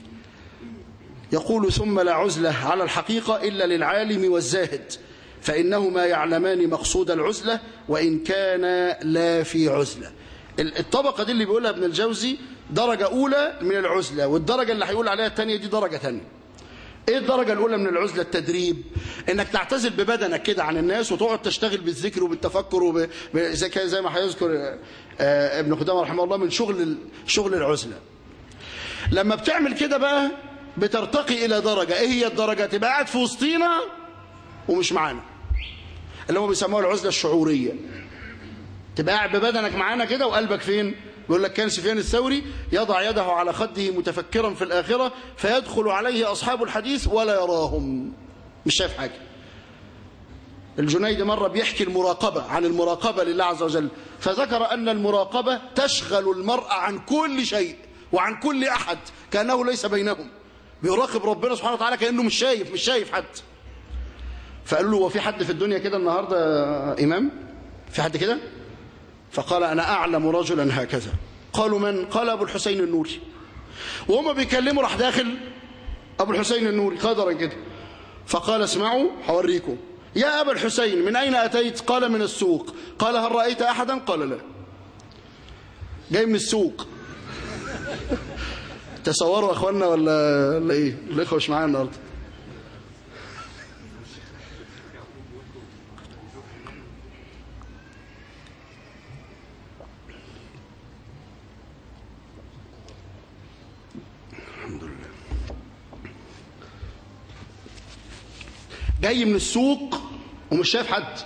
يقول ثم لا عزله على الحقيقه الا للعالم والزاهد فانهما يعلمان مقصود العزله وان كان لا في عزله الطبقه دي اللي بيقولها ابن الجوزي درجه اولى من العزله والدرجه اللي هيقول عليها الثانيه دي درجه ثانيه ايه الدرجة الاولى من العزلة التدريب انك تعتزل ببدنك كده عن الناس وتقعد تشتغل بالذكر وبالتفكر وب... زي زي ما هيذكر ابن قدامه رحمه الله من شغل شغل العزلة لما بتعمل كده بقى بترتقي الى درجة ايه هي الدرجة تبقى قاعد في وسطينا ومش معانا اللي هم بيسموها العزلة الشعورية تبقى قاعد ببدنك معانا كده وقلبك فين بيقول لك كان سفيان الثوري يضع يده على خده متفكرا في الآخرة فيدخل عليه أصحاب الحديث ولا يراهم مش شايف حاجة الجنيد مرة بيحكي المراقبة عن المراقبة لله عز وجل فذكر أن المراقبة تشغل المرء عن كل شيء وعن كل أحد كأنه ليس بينهم بيراقب ربنا سبحانه وتعالى كأنه مش شايف مش شايف حد فقالوا له وفي حد في الدنيا كده النهاردة إمام في حد كده فقال أنا أعلم رجلا هكذا قالوا من قال أبو الحسين النوري وهم بيكلموا راح داخل أبو الحسين النوري قدرا كده فقال اسمعوا حوريكم يا أبا الحسين من أين أتيت قال من السوق قال هل رأيت أحدا قال لا جاي من السوق تصوروا أخوانا ولا, ولا إيه الإخوة مش معايا النهارده جاي من السوق ومش شايف حد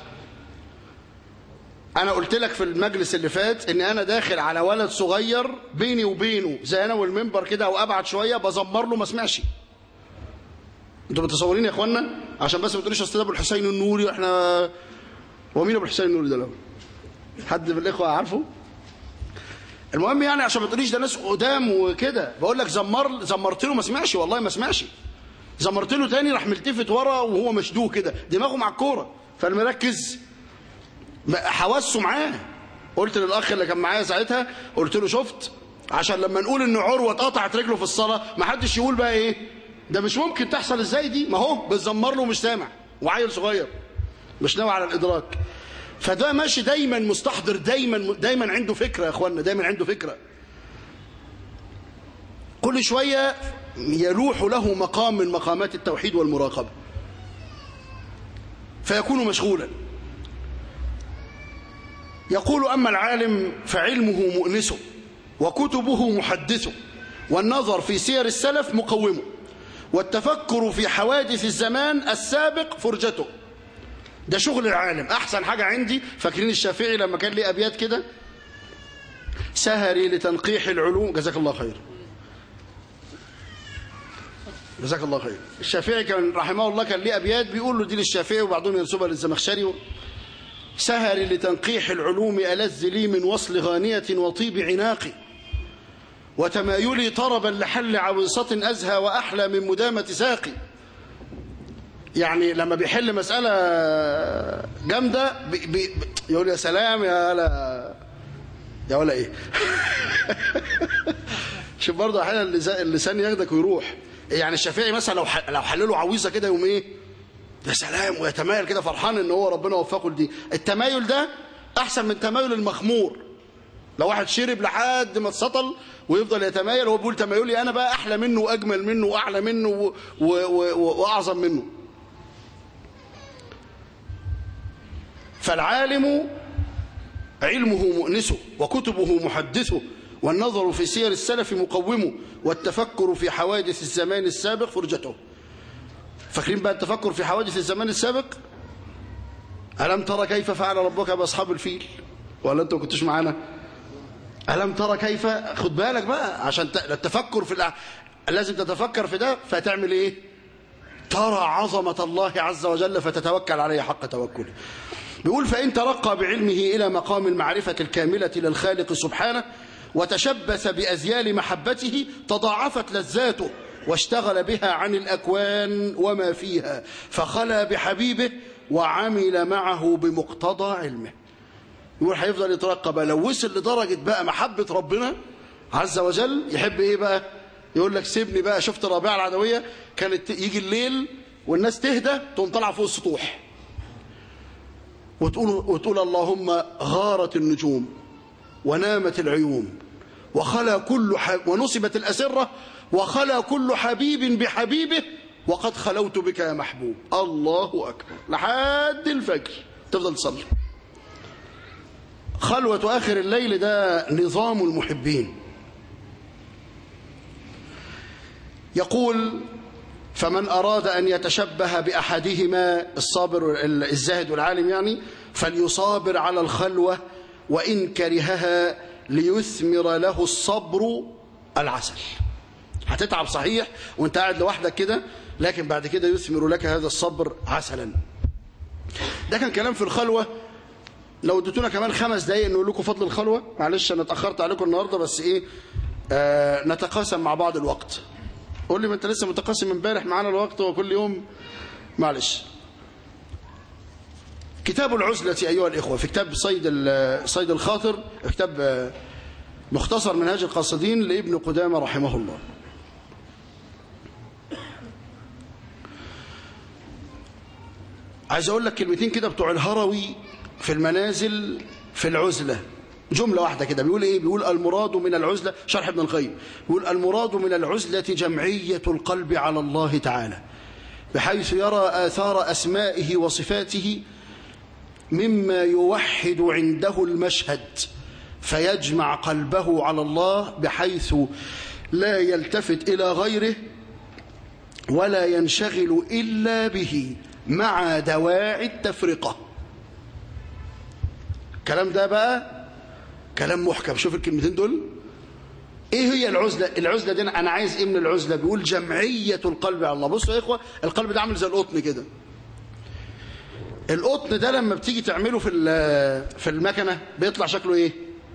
انا قلت لك في المجلس اللي فات ان انا داخل على ولد صغير بيني وبينه زي انا والمنبر كده او ابعد شويه بزمر له ما سمعش انتوا متصورين يا اخوانا عشان بس ما تقوليش اصل ابو الحسين النوري واحنا هو مين ابو الحسين النوري ده لو حد من الاخوه عارفه المهم يعني عشان ما تقوليش ده ناس قدام وكده بقول لك زمر زمرت له ما سمعش والله ما سمعش زمرت له تاني راح ملتفت ورا وهو مشدوه كده دماغه مع الكوره فالمركز حواسه معاه قلت للاخ اللي كان معايا ساعتها قلت له شفت عشان لما نقول ان عروه اتقطعت رجله في الصلاه ما حدش يقول بقى ايه ده مش ممكن تحصل ازاي دي ما هو بتزمر له مش سامع وعيل صغير مش ناوي على الادراك فده ماشي دايما مستحضر دايما دايما عنده فكره يا اخوانا دايما عنده فكره كل شويه يلوح له مقام من مقامات التوحيد والمراقبة فيكون مشغولا يقول أما العالم فعلمه مؤنسه وكتبه محدثه والنظر في سير السلف مقومه والتفكر في حوادث الزمان السابق فرجته ده شغل العالم أحسن حاجة عندي فاكرين الشافعي لما كان ليه أبيات كده سهري لتنقيح العلوم جزاك الله خير جزاك الله خير الشافعي كان رحمه الله كان ليه أبيات بيقول له دي للشافعي وبعضهم ينسبها للزمخشري سهري لتنقيح العلوم ألذ لي من وصل غانية وطيب عناقي وتمايلي طربا لحل عويصة أزهى وأحلى من مدامة ساقي يعني لما بيحل مسألة جامدة بي بي يقول يا سلام يا لا يا ولا ايه شوف برضه احيانا اللسان ياخدك ويروح يعني الشافعي مثلا لو لو حلله عويصه كده يوم ايه يا سلام ويتمايل كده فرحان ان هو ربنا وفقه لدي التمايل ده احسن من تمايل المخمور لو واحد شرب لحد ما اتسطل ويفضل يتمايل هو بيقول تمايلي انا بقى احلى منه واجمل منه واعلى منه و... و... و... واعظم منه فالعالم علمه مؤنسه وكتبه محدثه والنظر في سير السلف مقومه والتفكر في حوادث الزمان السابق فرجته فاكرين بقى التفكر في حوادث الزمان السابق ألم ترى كيف فعل ربك بأصحاب الفيل ولا أنتم كنتوش معانا ألم ترى كيف خد بالك بقى عشان التفكر في الأ... لازم تتفكر في ده فتعمل ايه ترى عظمة الله عز وجل فتتوكل عليه حق توكله بيقول فإن ترقى بعلمه إلى مقام المعرفة الكاملة للخالق سبحانه وتشبث بأزيال محبته تضاعفت لذاته واشتغل بها عن الأكوان وما فيها فخلى بحبيبه وعمل معه بمقتضى علمه يقول هيفضل يترقى بقى لو وصل لدرجة بقى محبة ربنا عز وجل يحب ايه بقى يقول لك سيبني بقى شفت الرابعة العدوية كانت يجي الليل والناس تهدى تقوم طالعه فوق السطوح وتقول, وتقول اللهم غارت النجوم ونامت العيون وخلى كل حب ونصبت الأسرة وخلى كل حبيب بحبيبه وقد خلوت بك يا محبوب الله أكبر لحد الفجر تفضل تصلي خلوة آخر الليل ده نظام المحبين يقول فمن أراد أن يتشبه بأحدهما الصابر الزاهد والعالم يعني فليصابر على الخلوة وإن كرهها ليثمر له الصبر العسل هتتعب صحيح وانت قاعد لوحدك كده لكن بعد كده يثمر لك هذا الصبر عسلا ده كان كلام في الخلوة لو اديتونا كمان خمس دقايق نقول لكم فضل الخلوة معلش انا اتأخرت عليكم النهاردة بس ايه آه نتقاسم مع بعض الوقت قول لي ما انت لسه متقاسم امبارح معانا الوقت وكل يوم معلش كتاب العزلة أيها الإخوة في كتاب صيد صيد الخاطر كتاب مختصر منهاج القاصدين لابن قدامة رحمه الله عايز أقول لك كلمتين كده بتوع الهروي في المنازل في العزلة جملة واحدة كده بيقول إيه بيقول المراد من العزلة شرح ابن القيم بيقول المراد من العزلة جمعية القلب على الله تعالى بحيث يرى آثار أسمائه وصفاته مما يوحد عنده المشهد فيجمع قلبه على الله بحيث لا يلتفت إلى غيره ولا ينشغل إلا به مع دواعي التفرقة الكلام ده بقى كلام محكم شوف الكلمتين دول ايه هي العزلة العزلة دي انا عايز ايه من العزلة بيقول جمعية القلب على الله بصوا يا اخوة القلب ده عامل زي القطن كده القطن ده لما بتيجي تعمله في في المكنه بيطلع شكله ايه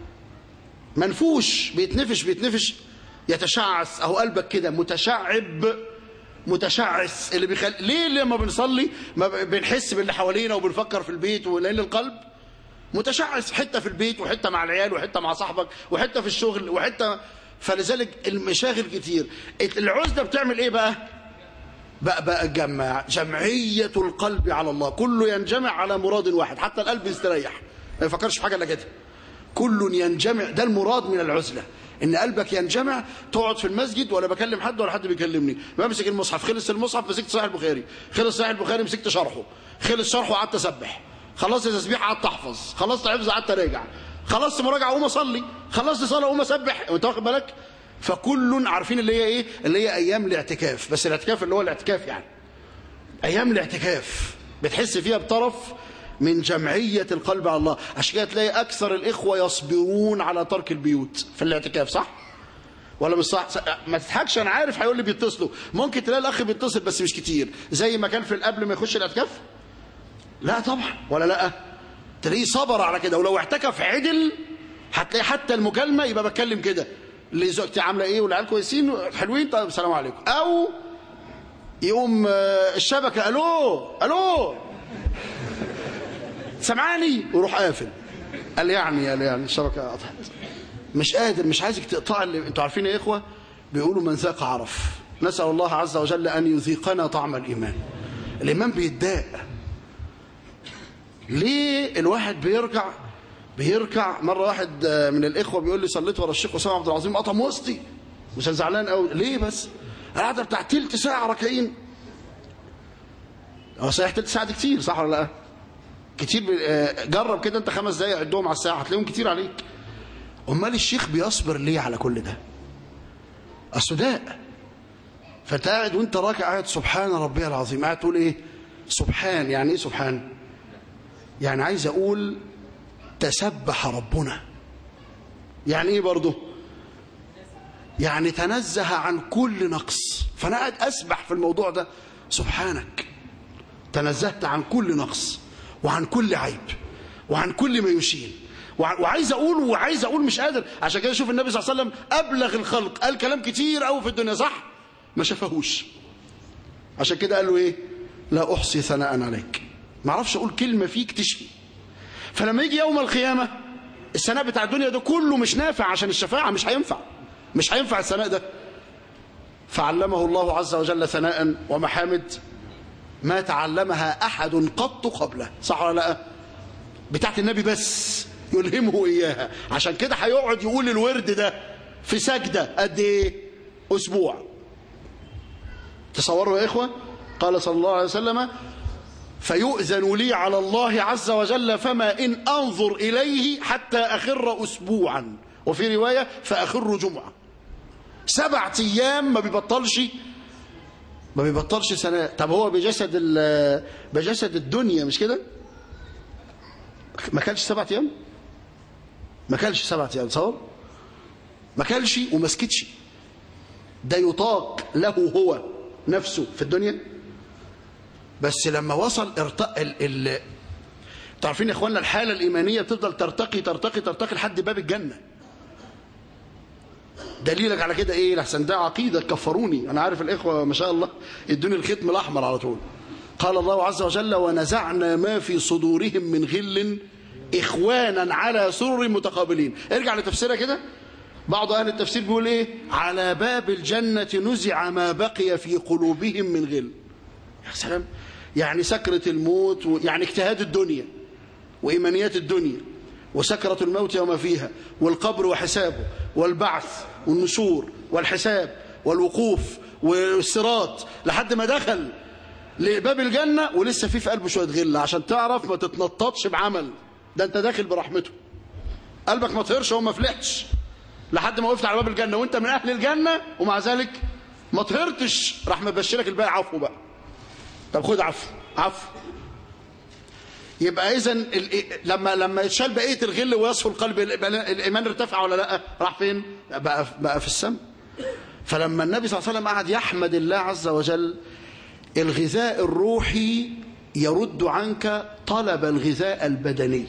منفوش بيتنفش بيتنفش يتشعث اهو قلبك كده متشعب متشعث اللي بيخل... ليه لما بنصلي ما بنحس باللي حوالينا وبنفكر في البيت ولان القلب متشعث حته في البيت وحته مع العيال وحته مع صاحبك وحته في الشغل وحته فلذلك المشاغل كتير العزله بتعمل ايه بقى بقى بقى جمع جمعية القلب على الله كله ينجمع على مراد واحد حتى القلب يستريح ما يفكرش في حاجة الا كده كل ينجمع ده المراد من العزلة ان قلبك ينجمع تقعد في المسجد ولا بكلم حد ولا حد بيكلمني بمسك المصحف خلص المصحف مسكت صحيح البخاري خلص صحيح البخاري مسكت شرحه خلص شرحه قعدت اسبح خلصت تسبيح قعدت احفظ خلصت حفظ قعدت اراجع خلصت مراجعه اقوم اصلي خلصت صلاه اقوم اسبح وانت واخد بالك فكل عارفين اللي هي ايه اللي هي ايام الاعتكاف بس الاعتكاف اللي هو الاعتكاف يعني ايام الاعتكاف بتحس فيها بطرف من جمعية القلب على الله عشان كده تلاقي اكثر الاخوة يصبرون على ترك البيوت في الاعتكاف صح ولا مش صح ما تضحكش انا عارف هيقول لي بيتصلوا ممكن تلاقي الاخ بيتصل بس مش كتير زي ما كان في قبل ما يخش الاعتكاف لا طبعا ولا لا تلاقيه صبر على كده ولو اعتكف عدل هتلاقي حتى المكالمة يبقى بتكلم كده اللي زوجتي عامله ايه والعيال كويسين حلوين طيب السلام عليكم او يقوم الشبكه الو الو سمعاني ويروح قافل قال يعني قال يعني الشبكه قطعت مش قادر مش عايزك تقطع اللي انتوا عارفين يا اخوه بيقولوا من ذاق عرف نسال الله عز وجل ان يذيقنا طعم الايمان الايمان بيتضاق ليه الواحد بيرجع بيركع مرة واحد من الإخوة بيقول لي صليت ورا الشيخ أسامة عبد العظيم قطم وسطي مش زعلان قوي ليه بس القعدة بتاع تلت ساعة ركعين هو صحيح تلت ساعة دي كتير صح ولا لا كتير جرب كده انت خمس دقايق عدهم على الساعة هتلاقيهم كتير عليك امال الشيخ بيصبر ليه على كل ده السداء فانت قاعد وانت راكع قاعد سبحان ربي العظيم قاعد تقول ايه سبحان يعني ايه سبحان يعني عايز اقول تسبح ربنا يعني ايه برضه يعني تنزه عن كل نقص فانا قاعد اسبح في الموضوع ده سبحانك تنزهت عن كل نقص وعن كل عيب وعن كل ما يشين وعايز اقول وعايز اقول مش قادر عشان كده شوف النبي صلى الله عليه وسلم ابلغ الخلق قال كلام كتير قوي في الدنيا صح ما شافهوش عشان كده قال له ايه لا احصي ثناء عليك ما اعرفش اقول كلمه فيك تشفي فلما يجي يوم القيامه الثناء بتاع الدنيا ده كله مش نافع عشان الشفاعه مش هينفع مش هينفع الثناء ده فعلمه الله عز وجل ثناء ومحامد ما تعلمها احد قط قبله صح ولا لا بتاعت النبي بس يلهمه اياها عشان كده هيقعد يقول الورد ده في سجده قد ايه اسبوع تصوروا يا اخوه قال صلى الله عليه وسلم فيؤذن لي على الله عز وجل فما ان انظر اليه حتى اخر اسبوعا وفي روايه فاخر جمعه سبع ايام ما بيبطلش ما بيبطلش سنه طب هو بجسد بجسد الدنيا مش كده ما كانش سبع ايام ما كانش سبع ايام تصور ما كانش وما سكتش ده يطاق له هو نفسه في الدنيا بس لما وصل ارتق ال... ال... تعرفين يا اخوانا الحاله الايمانيه بتفضل ترتقي ترتقي ترتقي لحد باب الجنه دليلك على كده ايه لحسن ده عقيده كفروني انا عارف الاخوه ما شاء الله ادوني الختم الاحمر على طول قال الله عز وجل ونزعنا ما في صدورهم من غل اخوانا على سرر متقابلين ارجع لتفسيرها كده بعض اهل التفسير بيقول ايه على باب الجنه نزع ما بقي في قلوبهم من غل يا سلام يعني سكره الموت و... يعني اجتهاد الدنيا وايمانيات الدنيا وسكرة الموت وما فيها والقبر وحسابه والبعث والنشور والحساب والوقوف والصراط لحد ما دخل لباب الجنة ولسه في في قلبه شوية غلة عشان تعرف ما تتنططش بعمل ده انت داخل برحمته قلبك ما طهرش وما فلحتش لحد ما وقفت على باب الجنة وانت من أهل الجنة ومع ذلك ما طهرتش راح مبشرك الباقي عفو بقى طب خد عفو عفو يبقى اذا لما لما يتشال بقيه الغل ويصفو القلب الايمان ارتفع ولا لا راح فين بقى بقى في السماء فلما النبي صلى الله عليه وسلم قعد يحمد الله عز وجل الغذاء الروحي يرد عنك طلب الغذاء البدني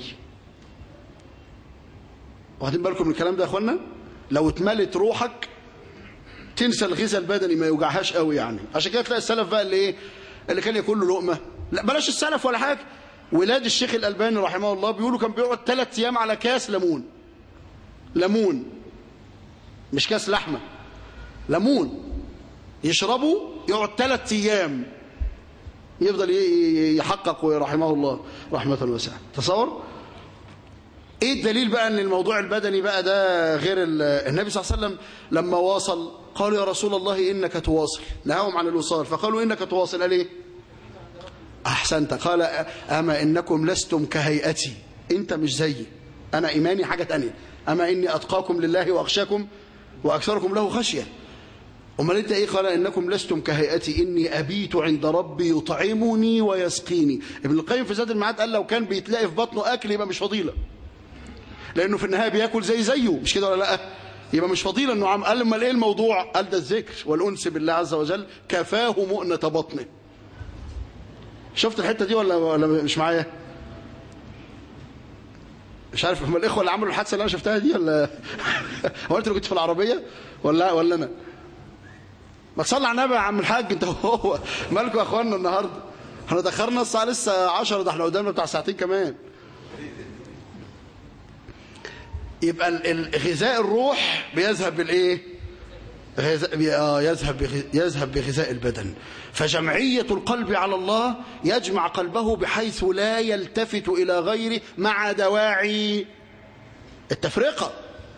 واخدين بالكم من الكلام ده يا اخوانا لو اتملت روحك تنسى الغذاء البدني ما يوجعهاش قوي يعني عشان كده تلاقي السلف بقى اللي ايه اللي كان ياكل له لقمه لا بلاش السلف ولا حاجه ولاد الشيخ الألباني رحمه الله بيقولوا كان بيقعد ثلاث أيام على كاس ليمون ليمون مش كاس لحمة ليمون يشربه يقعد ثلاث أيام يفضل يحقق رحمه الله رحمة واسعة تصور ايه الدليل بقى ان الموضوع البدني بقى ده غير النبي صلى الله عليه وسلم لما واصل قالوا يا رسول الله انك تواصل نهاهم عن الوصال فقالوا انك تواصل قال ايه أحسنت قال أما إنكم لستم كهيئتي أنت مش زيي أنا إيماني حاجة تانية أما إني أتقاكم لله وأخشاكم وأكثركم له خشية أمال أنت إيه قال إنكم لستم كهيئتي إني أبيت عند ربي يطعمني ويسقيني ابن القيم في زاد المعاد قال لو كان بيتلاقي في بطنه أكل يبقى مش فضيلة لأنه في النهاية بياكل زي زيه مش كده ولا لأ يبقى مش فضيلة أنه عم قال لما إيه الموضوع قال ده الذكر والأنس بالله عز وجل كفاه مؤنة بطنه شفت الحته دي ولا ولا مش معايا مش عارف هم الاخوه اللي عملوا الحادثه اللي انا شفتها دي ولا هو انت اللي كنت في العربيه ولا ولا انا ما تصلي على النبي يا عم الحاج انت هو مالكم يا اخوانا النهارده احنا دخلنا الساعه لسه 10 ده احنا قدامنا بتاع ساعتين كمان يبقى الغذاء الروح بيذهب بالايه يذهب يذهب بغذاء البدن فجمعية القلب على الله يجمع قلبه بحيث لا يلتفت إلى غيره مع دواعي التفرقة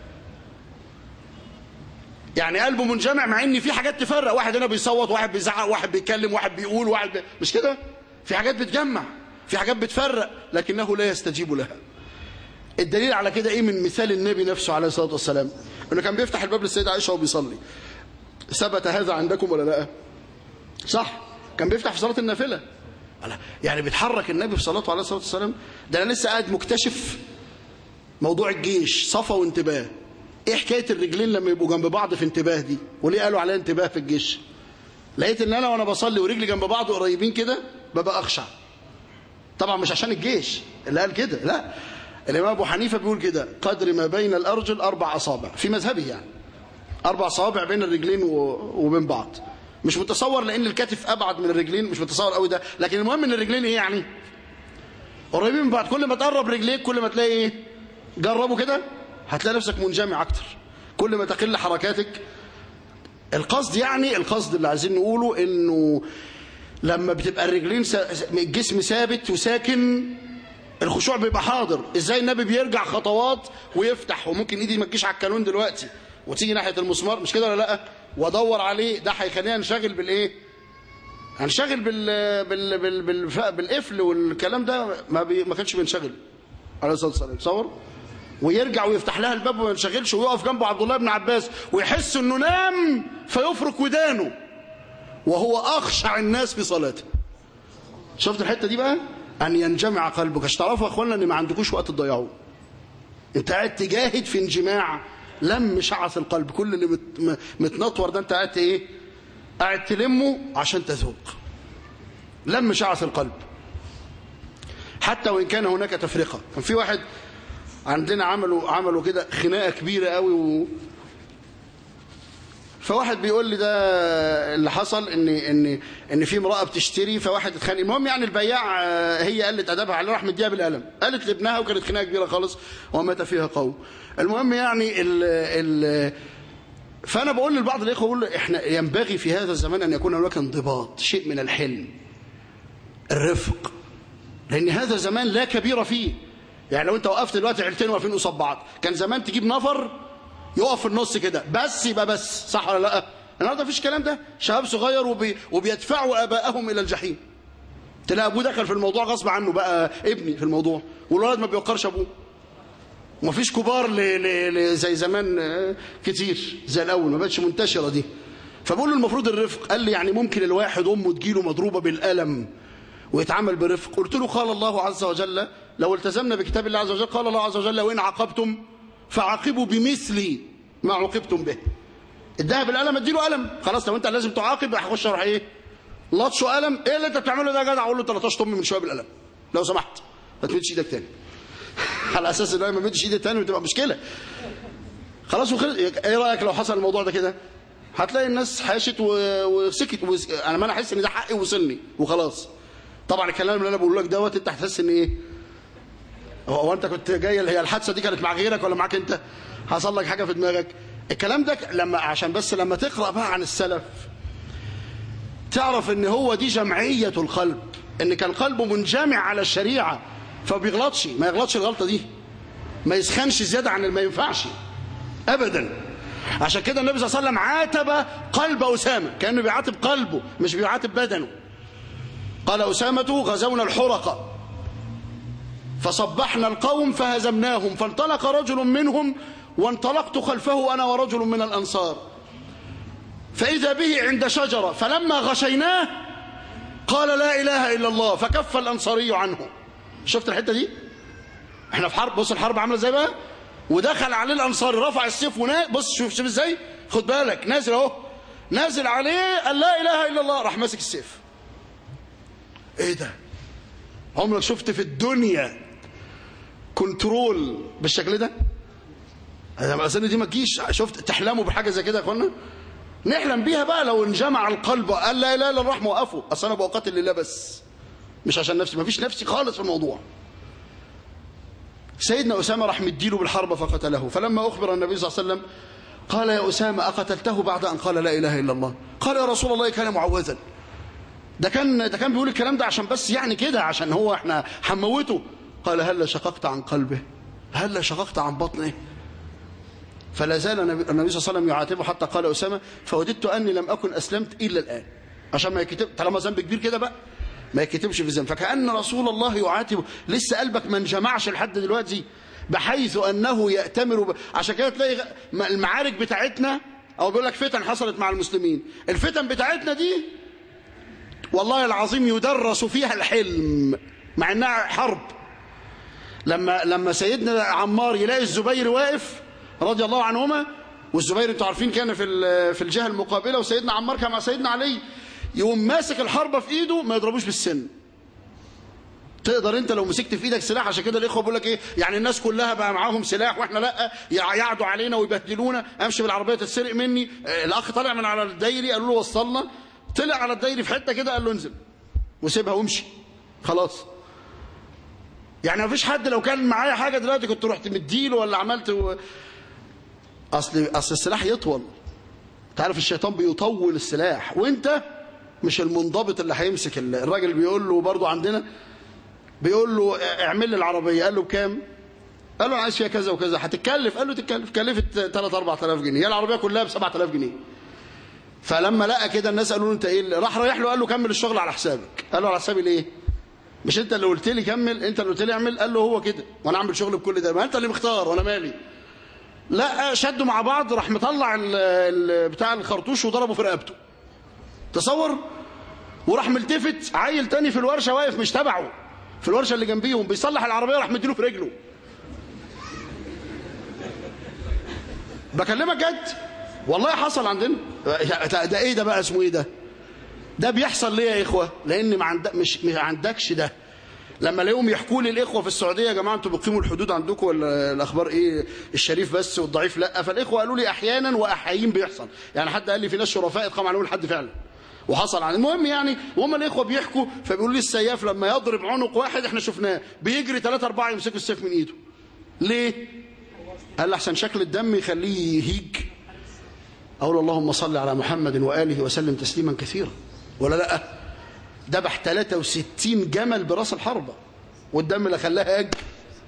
يعني قلبه منجمع مع ان في حاجات تفرق واحد هنا بيصوت واحد بيزعق واحد بيتكلم واحد بيقول واحد بي... مش كده في حاجات بتجمع في حاجات بتفرق لكنه لا يستجيب لها الدليل على كده ايه من مثال النبي نفسه عليه الصلاه والسلام انه كان بيفتح الباب للسيده عائشه وهو بيصلي ثبت هذا عندكم ولا لا صح كان بيفتح في صلاه النافله يعني بيتحرك النبي في صلاته عليه الصلاه والسلام ده انا لسه قاعد مكتشف موضوع الجيش صفا وانتباه ايه حكايه الرجلين لما يبقوا جنب بعض في انتباه دي وليه قالوا عليها انتباه في الجيش لقيت ان انا وانا بصلي ورجلي جنب بعض قريبين كده ببقى اخشع طبعا مش عشان الجيش اللي قال كده لا الامام ابو حنيفه بيقول كده قدر ما بين الارجل اربع اصابع في مذهبه يعني اربع صوابع بين الرجلين وبين بعض مش متصور لان الكتف ابعد من الرجلين مش متصور قوي ده لكن المهم ان الرجلين ايه يعني قريبين من بعض كل ما تقرب رجليك كل ما تلاقي ايه جربوا كده هتلاقي نفسك منجمع اكتر كل ما تقل حركاتك القصد يعني القصد اللي عايزين نقوله انه لما بتبقى الرجلين الجسم ثابت وساكن الخشوع بيبقى حاضر ازاي النبي بيرجع خطوات ويفتح وممكن ايدي ما تجيش على الكالون دلوقتي وتيجي ناحيه المسمار مش كده ولا لا وادور عليه ده هيخلينا نشغل بالايه هنشغل بال بال بال بال بالقفل والكلام ده ما بي... ما كانش بينشغل عليه الصلاه والسلام تصور ويرجع ويفتح لها الباب وما ينشغلش ويقف جنبه عبد الله بن عباس ويحس انه نام فيفرك ودانه وهو اخشع الناس في صلاته شفت الحته دي بقى ان ينجمع قلبك عشان تعرفوا يا اخوانا ان ما عندكوش وقت تضيعوه انت قاعد تجاهد في انجماع لم شعث القلب كل اللي مت... متنطور ده انت قاعد ايه قاعد تلمه عشان تذوق لم شعث القلب حتى وان كان هناك تفرقه كان في واحد عندنا عملوا عملوا كده خناقه كبيره قوي و... فواحد بيقول لي ده اللي حصل ان ان ان في امراه بتشتري فواحد اتخانق المهم يعني البياع هي قلت ادبها عليه راح مديها بالقلم قالت لابنها وكانت خناقه كبيره خالص ومات فيها قوم المهم يعني ال ال فانا بقول لبعض الاخوه بقول احنا ينبغي في هذا الزمان ان يكون هناك انضباط شيء من الحلم الرفق لان هذا زمان لا كبير فيه يعني لو انت وقفت دلوقتي عيلتين واقفين قصاد بعض كان زمان تجيب نفر يقف في النص كده بس يبقى بس صح ولا لا النهارده مفيش الكلام ده شباب صغير وبي وبيدفعوا ابائهم الى الجحيم تلاقي ابوه دخل في الموضوع غصب عنه بقى ابني في الموضوع والولد ما بيوقرش ابوه ومفيش كبار ل... ل... ل... زي زمان كتير زي الاول ما بقتش منتشره دي فبقول له المفروض الرفق قال لي يعني ممكن الواحد امه تجيله مضروبه بالقلم ويتعامل برفق قلت له قال الله عز وجل لو التزمنا بكتاب الله عز وجل قال الله عز وجل وان عاقبتم فعاقبوا بمثل ما عوقبتم به اداها بالقلم اديله قلم خلاص لو انت لازم تعاقب هخش اروح ايه لطشه قلم ايه اللي انت بتعمله ده يا جدع اقول له 13 طم من شويه بالقلم لو سمحت ما تمدش ايدك تاني على اساس ان انا ما مدش ايدي تاني وتبقى مشكله خلاص وخلص ايه رايك لو حصل الموضوع ده كده هتلاقي الناس حاشت وسكت وس... انا ما انا احس ان ده حقي وصلني وخلاص طبعا الكلام اللي انا بقوله لك دوت انت هتحس ان ايه هو انت كنت جاي هي الحادثه دي كانت مع غيرك ولا معاك انت حصل لك حاجه في دماغك الكلام ده لما عشان بس لما تقرا بقى عن السلف تعرف ان هو دي جمعيه القلب ان كان قلبه منجمع على الشريعه فبيغلطش ما يغلطش الغلطه دي ما يسخنش زياده عن ما ينفعش ابدا عشان كده النبي صلى الله عليه وسلم عاتب قلب اسامه كانه بيعاتب قلبه مش بيعاتب بدنه قال اسامه غزونا الحرقه فصبحنا القوم فهزمناهم فانطلق رجل منهم وانطلقت خلفه أنا ورجل من الأنصار فإذا به عند شجرة فلما غشيناه قال لا إله إلا الله فكف الأنصاري عنه شفت الحتة دي احنا في حرب بص الحرب عاملة ازاي بقى ودخل عليه الأنصاري رفع السيف ونا بص شوف شوف ازاي خد بالك نازل اهو نازل عليه قال لا إله إلا الله راح ماسك السيف ايه ده عمرك شفت في الدنيا كنترول بالشكل ده هذا السنة دي ما تجيش شفت تحلموا بحاجة زي كده يا اخوانا نحلم بيها بقى لو انجمع القلب قال لا اله الا الله وقفوا اصل انا بقاتل لله بس مش عشان نفسي ما فيش نفسي خالص في الموضوع سيدنا أسامة راح مديله بالحرب فقتله فلما أخبر النبي صلى الله عليه وسلم قال يا أسامة أقتلته بعد أن قال لا إله إلا الله قال يا رسول الله كان معوذا ده كان ده كان بيقول الكلام ده عشان بس يعني كده عشان هو احنا هنموته قال هل شققت عن قلبه هل شققت عن بطنه فلا زال النبي صلى الله عليه وسلم يعاتبه حتى قال أسامة فوددت أني لم أكن أسلمت إلا الآن عشان ما يكتب طالما ذنب كبير كده بقى ما يكتبش في الذنب فكأن رسول الله يعاتبه لسه قلبك ما انجمعش لحد دلوقتي بحيث أنه يأتمر ب... عشان كده تلاقي المعارك بتاعتنا أو بيقول لك فتن حصلت مع المسلمين الفتن بتاعتنا دي والله العظيم يدرس فيها الحلم مع انها حرب لما لما سيدنا عمار يلاقي الزبير واقف رضي الله عنهما والزبير انتوا عارفين كان في في الجهه المقابله وسيدنا عمار كان مع سيدنا علي يقوم ماسك الحربه في ايده ما يضربوش بالسن تقدر انت لو مسكت في ايدك سلاح عشان كده الاخوه بيقول لك ايه يعني الناس كلها بقى معاهم سلاح واحنا لا يعدوا علينا ويبهدلونا امشي بالعربيه تتسرق مني الاخ طالع من على الدايري قالوا له وصلنا طلع على الدايري في حته كده قال له انزل وسيبها وامشي خلاص يعني ما فيش حد لو كان معايا حاجه دلوقتي كنت رحت مديله ولا عملت و... اصل اصل السلاح يطول انت عارف الشيطان بيطول السلاح وانت مش المنضبط اللي هيمسك الراجل بيقول له برضه عندنا بيقول له اعمل لي العربيه قال له بكام قال له انا عايز فيها كذا وكذا هتتكلف قال له تتكلف كلفت 3 4000 جنيه هي العربيه كلها ب 7000 جنيه فلما لقى كده الناس قالوا له انت ايه راح رايح له قال له كمل الشغل على حسابك قال له على حسابي ليه مش انت اللي قلت لي كمل انت اللي قلت لي اعمل قال له هو كده وانا اعمل شغل بكل ده ما انت اللي مختار وانا مالي لا شدوا مع بعض راح مطلع ال ال بتاع الخرطوش وضربه في رقبته تصور وراح ملتفت عيل تاني في الورشه واقف مش تبعه في الورشه اللي جنبيهم بيصلح العربيه راح مديله في رجله بكلمك جد والله حصل عندنا ده ايه ده بقى اسمه ايه ده ده بيحصل ليه يا اخوه لان ما عندك مش ما عندكش ده لما الاقيهم يحكوا لي الاخوه في السعوديه يا جماعه انتوا بتقيموا الحدود عندكم ولا الاخبار ايه الشريف بس والضعيف لا فالاخوه قالوا لي احيانا واحيين بيحصل يعني حد قال لي في ناس شرفاء اتقام عليهم الحد فعلا وحصل عن المهم يعني وهم الاخوه بيحكوا فبيقولوا لي السياف لما يضرب عنق واحد احنا شفناه بيجري ثلاثة أربعة يمسكوا السيف من ايده ليه قال احسن شكل الدم يخليه يهيج اقول اللهم صل على محمد واله وسلم تسليما كثيرا ولا لا ذبح 63 جمل براس الحربه والدم اللي خلاها هاج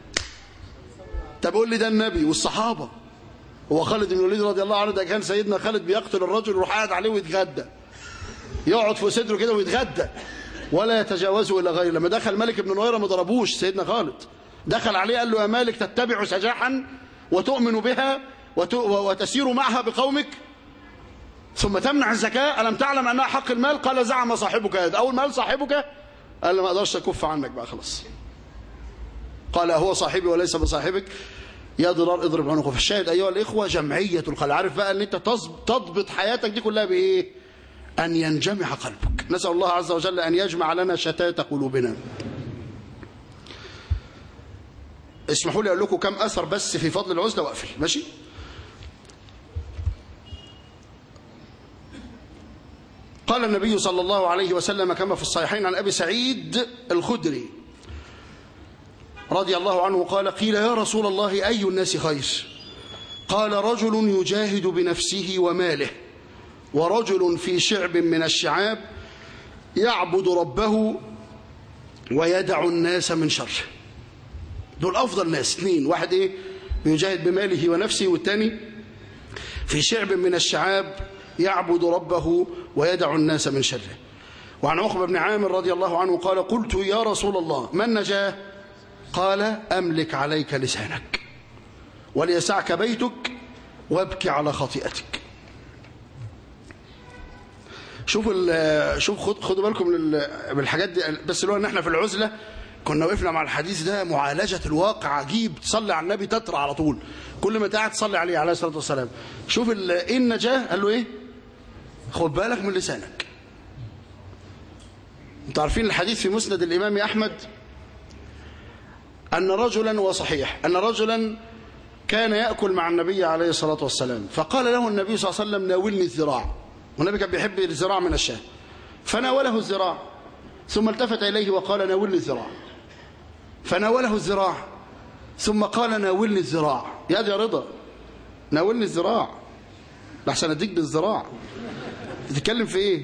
طب قول لي ده النبي والصحابه هو خالد بن الوليد رضي الله عنه ده كان سيدنا خالد بيقتل الرجل يروح قاعد عليه ويتغدى يقعد فوق صدره كده ويتغدى ولا يتجاوزه الى غيره لما دخل ملك بن نويره ما ضربوش سيدنا خالد دخل عليه قال له يا مالك تتبع سجاحا وتؤمن بها وتسير معها بقومك ثم تمنع الزكاة ألم تعلم أنها حق المال قال زعم صاحبك هذا أول ما قال صاحبك قال ما أقدرش أكف عنك بقى خلاص قال هو صاحبي وليس بصاحبك يا ضرار اضرب عنقه فالشاهد أيها الإخوة جمعية القلب عارف بقى أن أنت تضبط حياتك دي كلها بإيه أن ينجمع قلبك نسأل الله عز وجل أن يجمع لنا شتات قلوبنا اسمحوا لي أقول لكم كم أثر بس في فضل العزلة وأقفل ماشي قال النبي صلى الله عليه وسلم كما في الصحيحين عن أبي سعيد الخدري رضي الله عنه قال قيل يا رسول الله أي الناس خير قال رجل يجاهد بنفسه وماله ورجل في شعب من الشعاب يعبد ربه ويدع الناس من شره دول أفضل ناس اثنين واحد إيه يجاهد بماله ونفسه والثاني في شعب من الشعاب يعبد ربه ويدع الناس من شره وعن عقبة بن عامر رضي الله عنه قال قلت يا رسول الله من نجاه قال أملك عليك لسانك وليسعك بيتك وابكي على خطيئتك شوف شوف خد خدوا بالكم من الحاجات دي بس لو ان احنا في العزله كنا وقفنا مع الحديث ده معالجه الواقع عجيب تصلي على النبي تترى على طول كل ما قاعد تصلي عليه عليه الصلاه والسلام شوف ايه النجاه قال له ايه خد بالك من لسانك انتوا عارفين الحديث في مسند الامام احمد ان رجلا وصحيح ان رجلا كان ياكل مع النبي عليه الصلاه والسلام فقال له النبي صلى الله عليه وسلم ناولني الذراع والنبي كان بيحب الذراع من الشاه فناوله الذراع ثم التفت إليه وقال ناولني الذراع فناوله الذراع ثم قال ناولني الذراع يا دي رضا ناولني الذراع لحسن اديك بالذراع تتكلم في ايه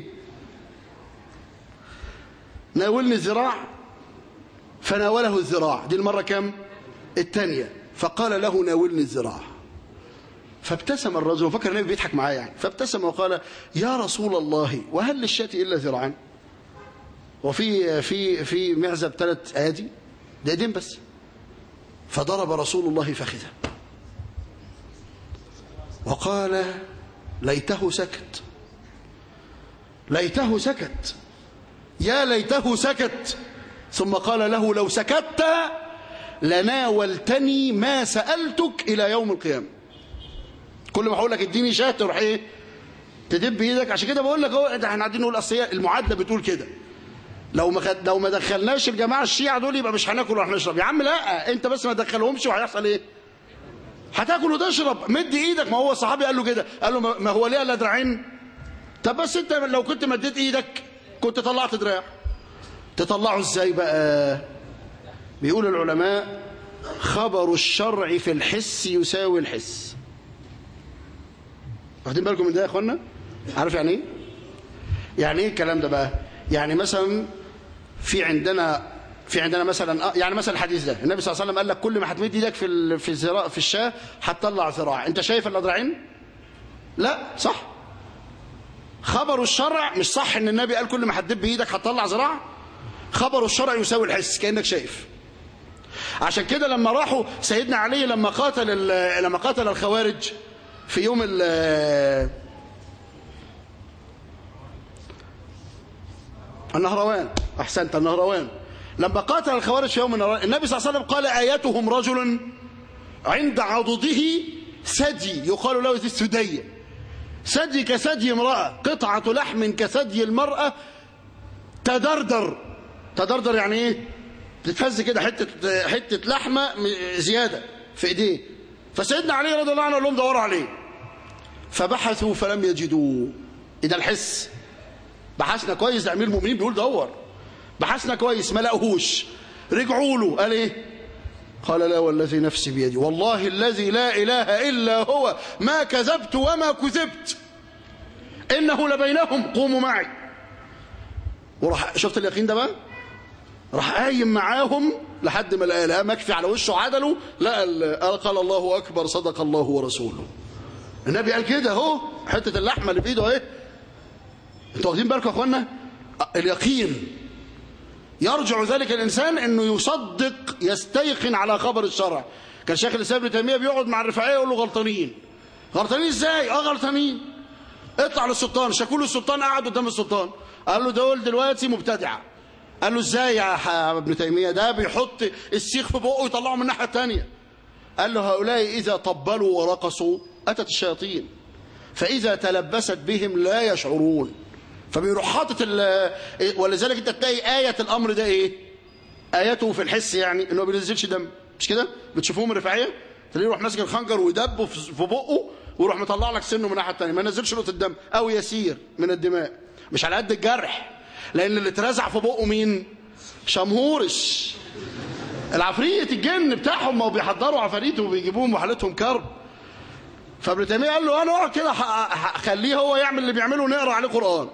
ناولني الذراع فناوله الذراع دي المرة كم الثانية فقال له ناولني الذراع فابتسم الرجل وفكر النبي بيضحك معاه يعني فابتسم وقال يا رسول الله وهل للشاة إلا ذراعان وفي في في معزب ثلاث ايادي ده ايدين بس فضرب رسول الله فخذه وقال ليته سكت ليته سكت يا ليته سكت ثم قال له لو سكت لناولتني ما سألتك إلى يوم القيامة كل ما هقول لك اديني شاه تروح ايه تدب ايدك عشان كده بقول لك اهو احنا قاعدين نقول اصل هي المعادله بتقول كده لو ما خد... لو ما دخلناش الجماعه الشيعه دول يبقى مش هناكل ولا هنشرب يا عم لا انت بس ما تدخلهمش وهيحصل ايه هتاكل وتشرب مد ايدك ما هو الصحابي قال له كده قال له ما هو ليه الا دراعين طب بس انت لو كنت مديت ايدك كنت طلعت دراع تطلعه ازاي بقى بيقول العلماء خبر الشرع في الحس يساوي الحس واخدين بالكم من ده يا اخوانا عارف يعني ايه يعني ايه الكلام ده بقى يعني مثلا في عندنا في عندنا مثلا يعني مثلا الحديث ده النبي صلى الله عليه وسلم قال لك كل ما هتمد ايدك في ال- في الزراع في الشاه هتطلع ذراع انت شايف الاذراعين لا صح خبر الشرع مش صح ان النبي قال كل ما هتدب ايدك هتطلع ذراع خبر الشرع يساوي الحس كانك شايف عشان كده لما راحوا سيدنا علي لما قاتل ال- لما قاتل الخوارج في يوم ال- النهروان احسنت النهروان لما قاتل الخوارج في يوم النهروان النبي صلى الله عليه وسلم قال اياتهم رجل عند عضده ثدي يقال له ذي السديه ثدي كثدي امراه قطعه لحم كثدي المراه تدردر تدردر يعني ايه تتهز كده حته حته لحمه م- زياده في ايديه فسيدنا علي رضي الله عنه قال لهم دوروا عليه فبحثوا فلم يجدوه ايه ده الحس بحثنا كويس ده امير المؤمنين بيقول دور بحثنا كويس ما لقوهوش رجعوا له قال ايه قال لا والذي نفسي بيدي والله الذي لا اله الا هو ما كذبت وما كذبت انه لبينهم قوموا معي وراح شفت اليقين ده بقى راح قايم معاهم لحد ما لقى لا مكفي على وشه عدله لقى ال- قال قال الله اكبر صدق الله ورسوله النبي قال كده اهو حته اللحمه اللي في ايده اهي انتوا واخدين بالكم يا اخوانا اليقين يرجع ذلك الانسان انه يصدق يستيقن على خبر الشرع كان شيخ الاسلام ابن تيميه بيقعد مع الرفاعيه يقول له غلطانين غلطانين ازاي اه غلطانين اطلع للسلطان شكوا له السلطان قعد قدام السلطان قال له دول دلوقتي مبتدعه قال له ازاي يا ح- ابن تيميه ده بيحط السيخ في بقه ويطلعه من الناحيه الثانيه قال له هؤلاء اذا طبلوا ورقصوا اتت الشياطين فإذا تلبست بهم لا يشعرون فبيروح حاطط ال- ولذلك انت تلاقي آية الأمر ده إيه؟ آيته في الحس يعني إنه ما بينزلش دم مش كده؟ بتشوفوهم الرفاعية؟ تلاقيه يروح ماسك الخنجر ويدبه في في بقه ويروح مطلع لك سنه من الناحية التانية ما ينزلش نقطة الدم أو يسير من الدماء مش على قد الجرح لأن اللي اترزع في بقه مين؟ شمهورش العفريت الجن بتاعهم ما هو بيحضروا عفاريت وبيجيبوهم وحالتهم كرب فابن تيميه قال له انا اقعد كده ح- ح- خليه هو يعمل اللي بيعمله نقرا عليه قران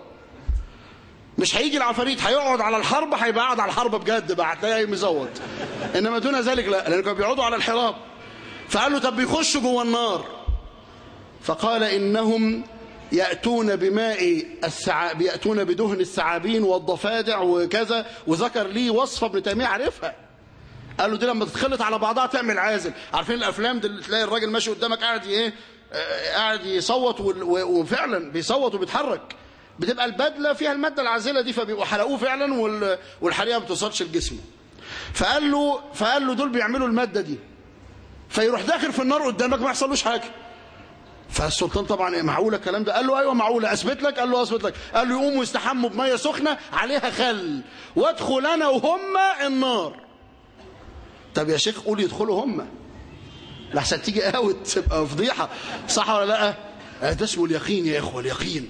مش هيجي العفاريت هيقعد على الحرب هيبقى قاعد على الحرب بجد بقى هتلاقيه مزود انما دون ذلك لا لان كانوا بيقعدوا على الحراب فقال له طب بيخشوا جوه النار فقال انهم ياتون بماء السعا... ياتون بدهن الثعابين والضفادع وكذا وذكر لي وصفه ابن تيميه عارفها قال له دي لما تتخلط على بعضها تعمل عازل عارفين الافلام دي اللي تلاقي الراجل ماشي قدامك قاعد ايه آه، قاعد يصوت وال- و- وفعلا بيصوت وبيتحرك بتبقى البدله فيها الماده العازله دي فبيبقوا حرقوه فعلا وال- والحريقه ما بتوصلش لجسمه فقال له فقال له دول بيعملوا الماده دي فيروح داخل في النار قدامك ما يحصلوش حاجه فالسلطان طبعا إيه، معقوله الكلام ده قال له ايوه معقوله اثبت لك قال له اثبت لك قال له يقوموا يستحموا بميه سخنه عليها خل وادخل انا وهم النار طب يا شيخ قول يدخلوا هم لحسن تيجي اوت تبقى فضيحه صح ولا لا آه، ده اسمه اليقين يا اخوه اليقين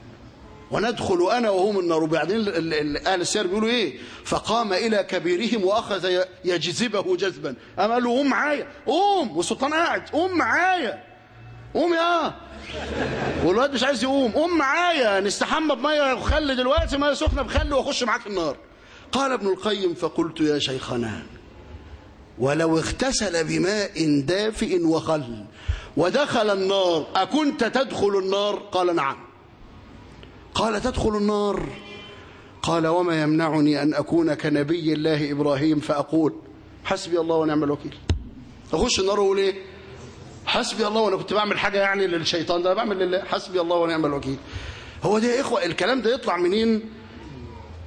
وندخل انا وهم النار وبعدين ال- ال- ال- اهل السير بيقولوا ايه فقام الى كبيرهم واخذ ي- يجذبه جذبا قام قال له قوم معايا قوم والسلطان قاعد قوم معايا قوم يا والواد مش عايز يقوم قوم معايا نستحمى بميه وخل دلوقتي ميه سخنه بخل واخش معاك النار قال ابن القيم فقلت يا شيخنا ولو اغتسل بماء دافئ وخل ودخل النار أكنت تدخل النار قال نعم قال تدخل النار قال وما يمنعني أن أكون كنبي الله إبراهيم فأقول حسبي الله ونعم الوكيل أخش النار وأقول إيه حسبي الله وأنا كنت بعمل حاجة يعني للشيطان ده بعمل لله حسبي الله ونعم الوكيل هو ده يا إخوة الكلام ده يطلع منين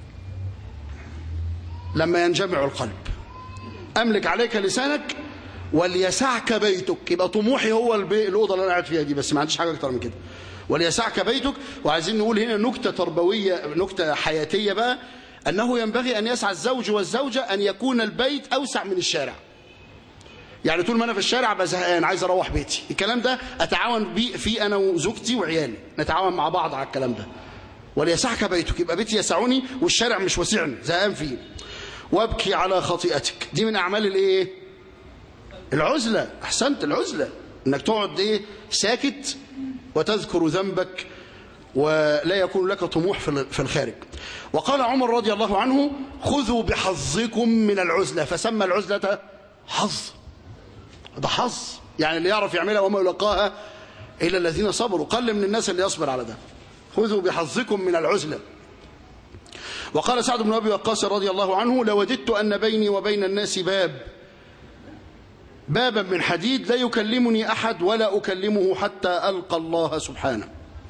لما ينجمع القلب أملك عليك لسانك وليسعك بيتك يبقى طموحي هو البي... الاوضه اللي انا قاعد فيها دي بس ما عنديش حاجه اكتر من كده وليسعك بيتك وعايزين نقول هنا نكته تربويه نكته حياتيه بقى انه ينبغي ان يسعى الزوج والزوجه ان يكون البيت اوسع من الشارع يعني طول ما انا في الشارع ابقى زهقان عايز اروح بيتي الكلام ده اتعاون بيه فيه انا وزوجتي وعيالي نتعاون مع بعض على الكلام ده وليسعك بيتك يبقى بيتي يسعني والشارع مش واسعني زهقان فيه وابكي على خطيئتك دي من اعمال الايه العزله احسنت العزله انك تقعد ايه ساكت وتذكر ذنبك ولا يكون لك طموح في الخارج وقال عمر رضي الله عنه خذوا بحظكم من العزله فسمى العزله حظ ده حظ يعني اللي يعرف يعملها وما يلقاها إلا الذين صبروا قل من الناس اللي يصبر على ده خذوا بحظكم من العزلة وقال سعد بن أبي وقاص رضي الله عنه لوددت أن بيني وبين الناس باب بابا من حديد لا يكلمني أحد ولا أكلمه حتى ألقى الله سبحانه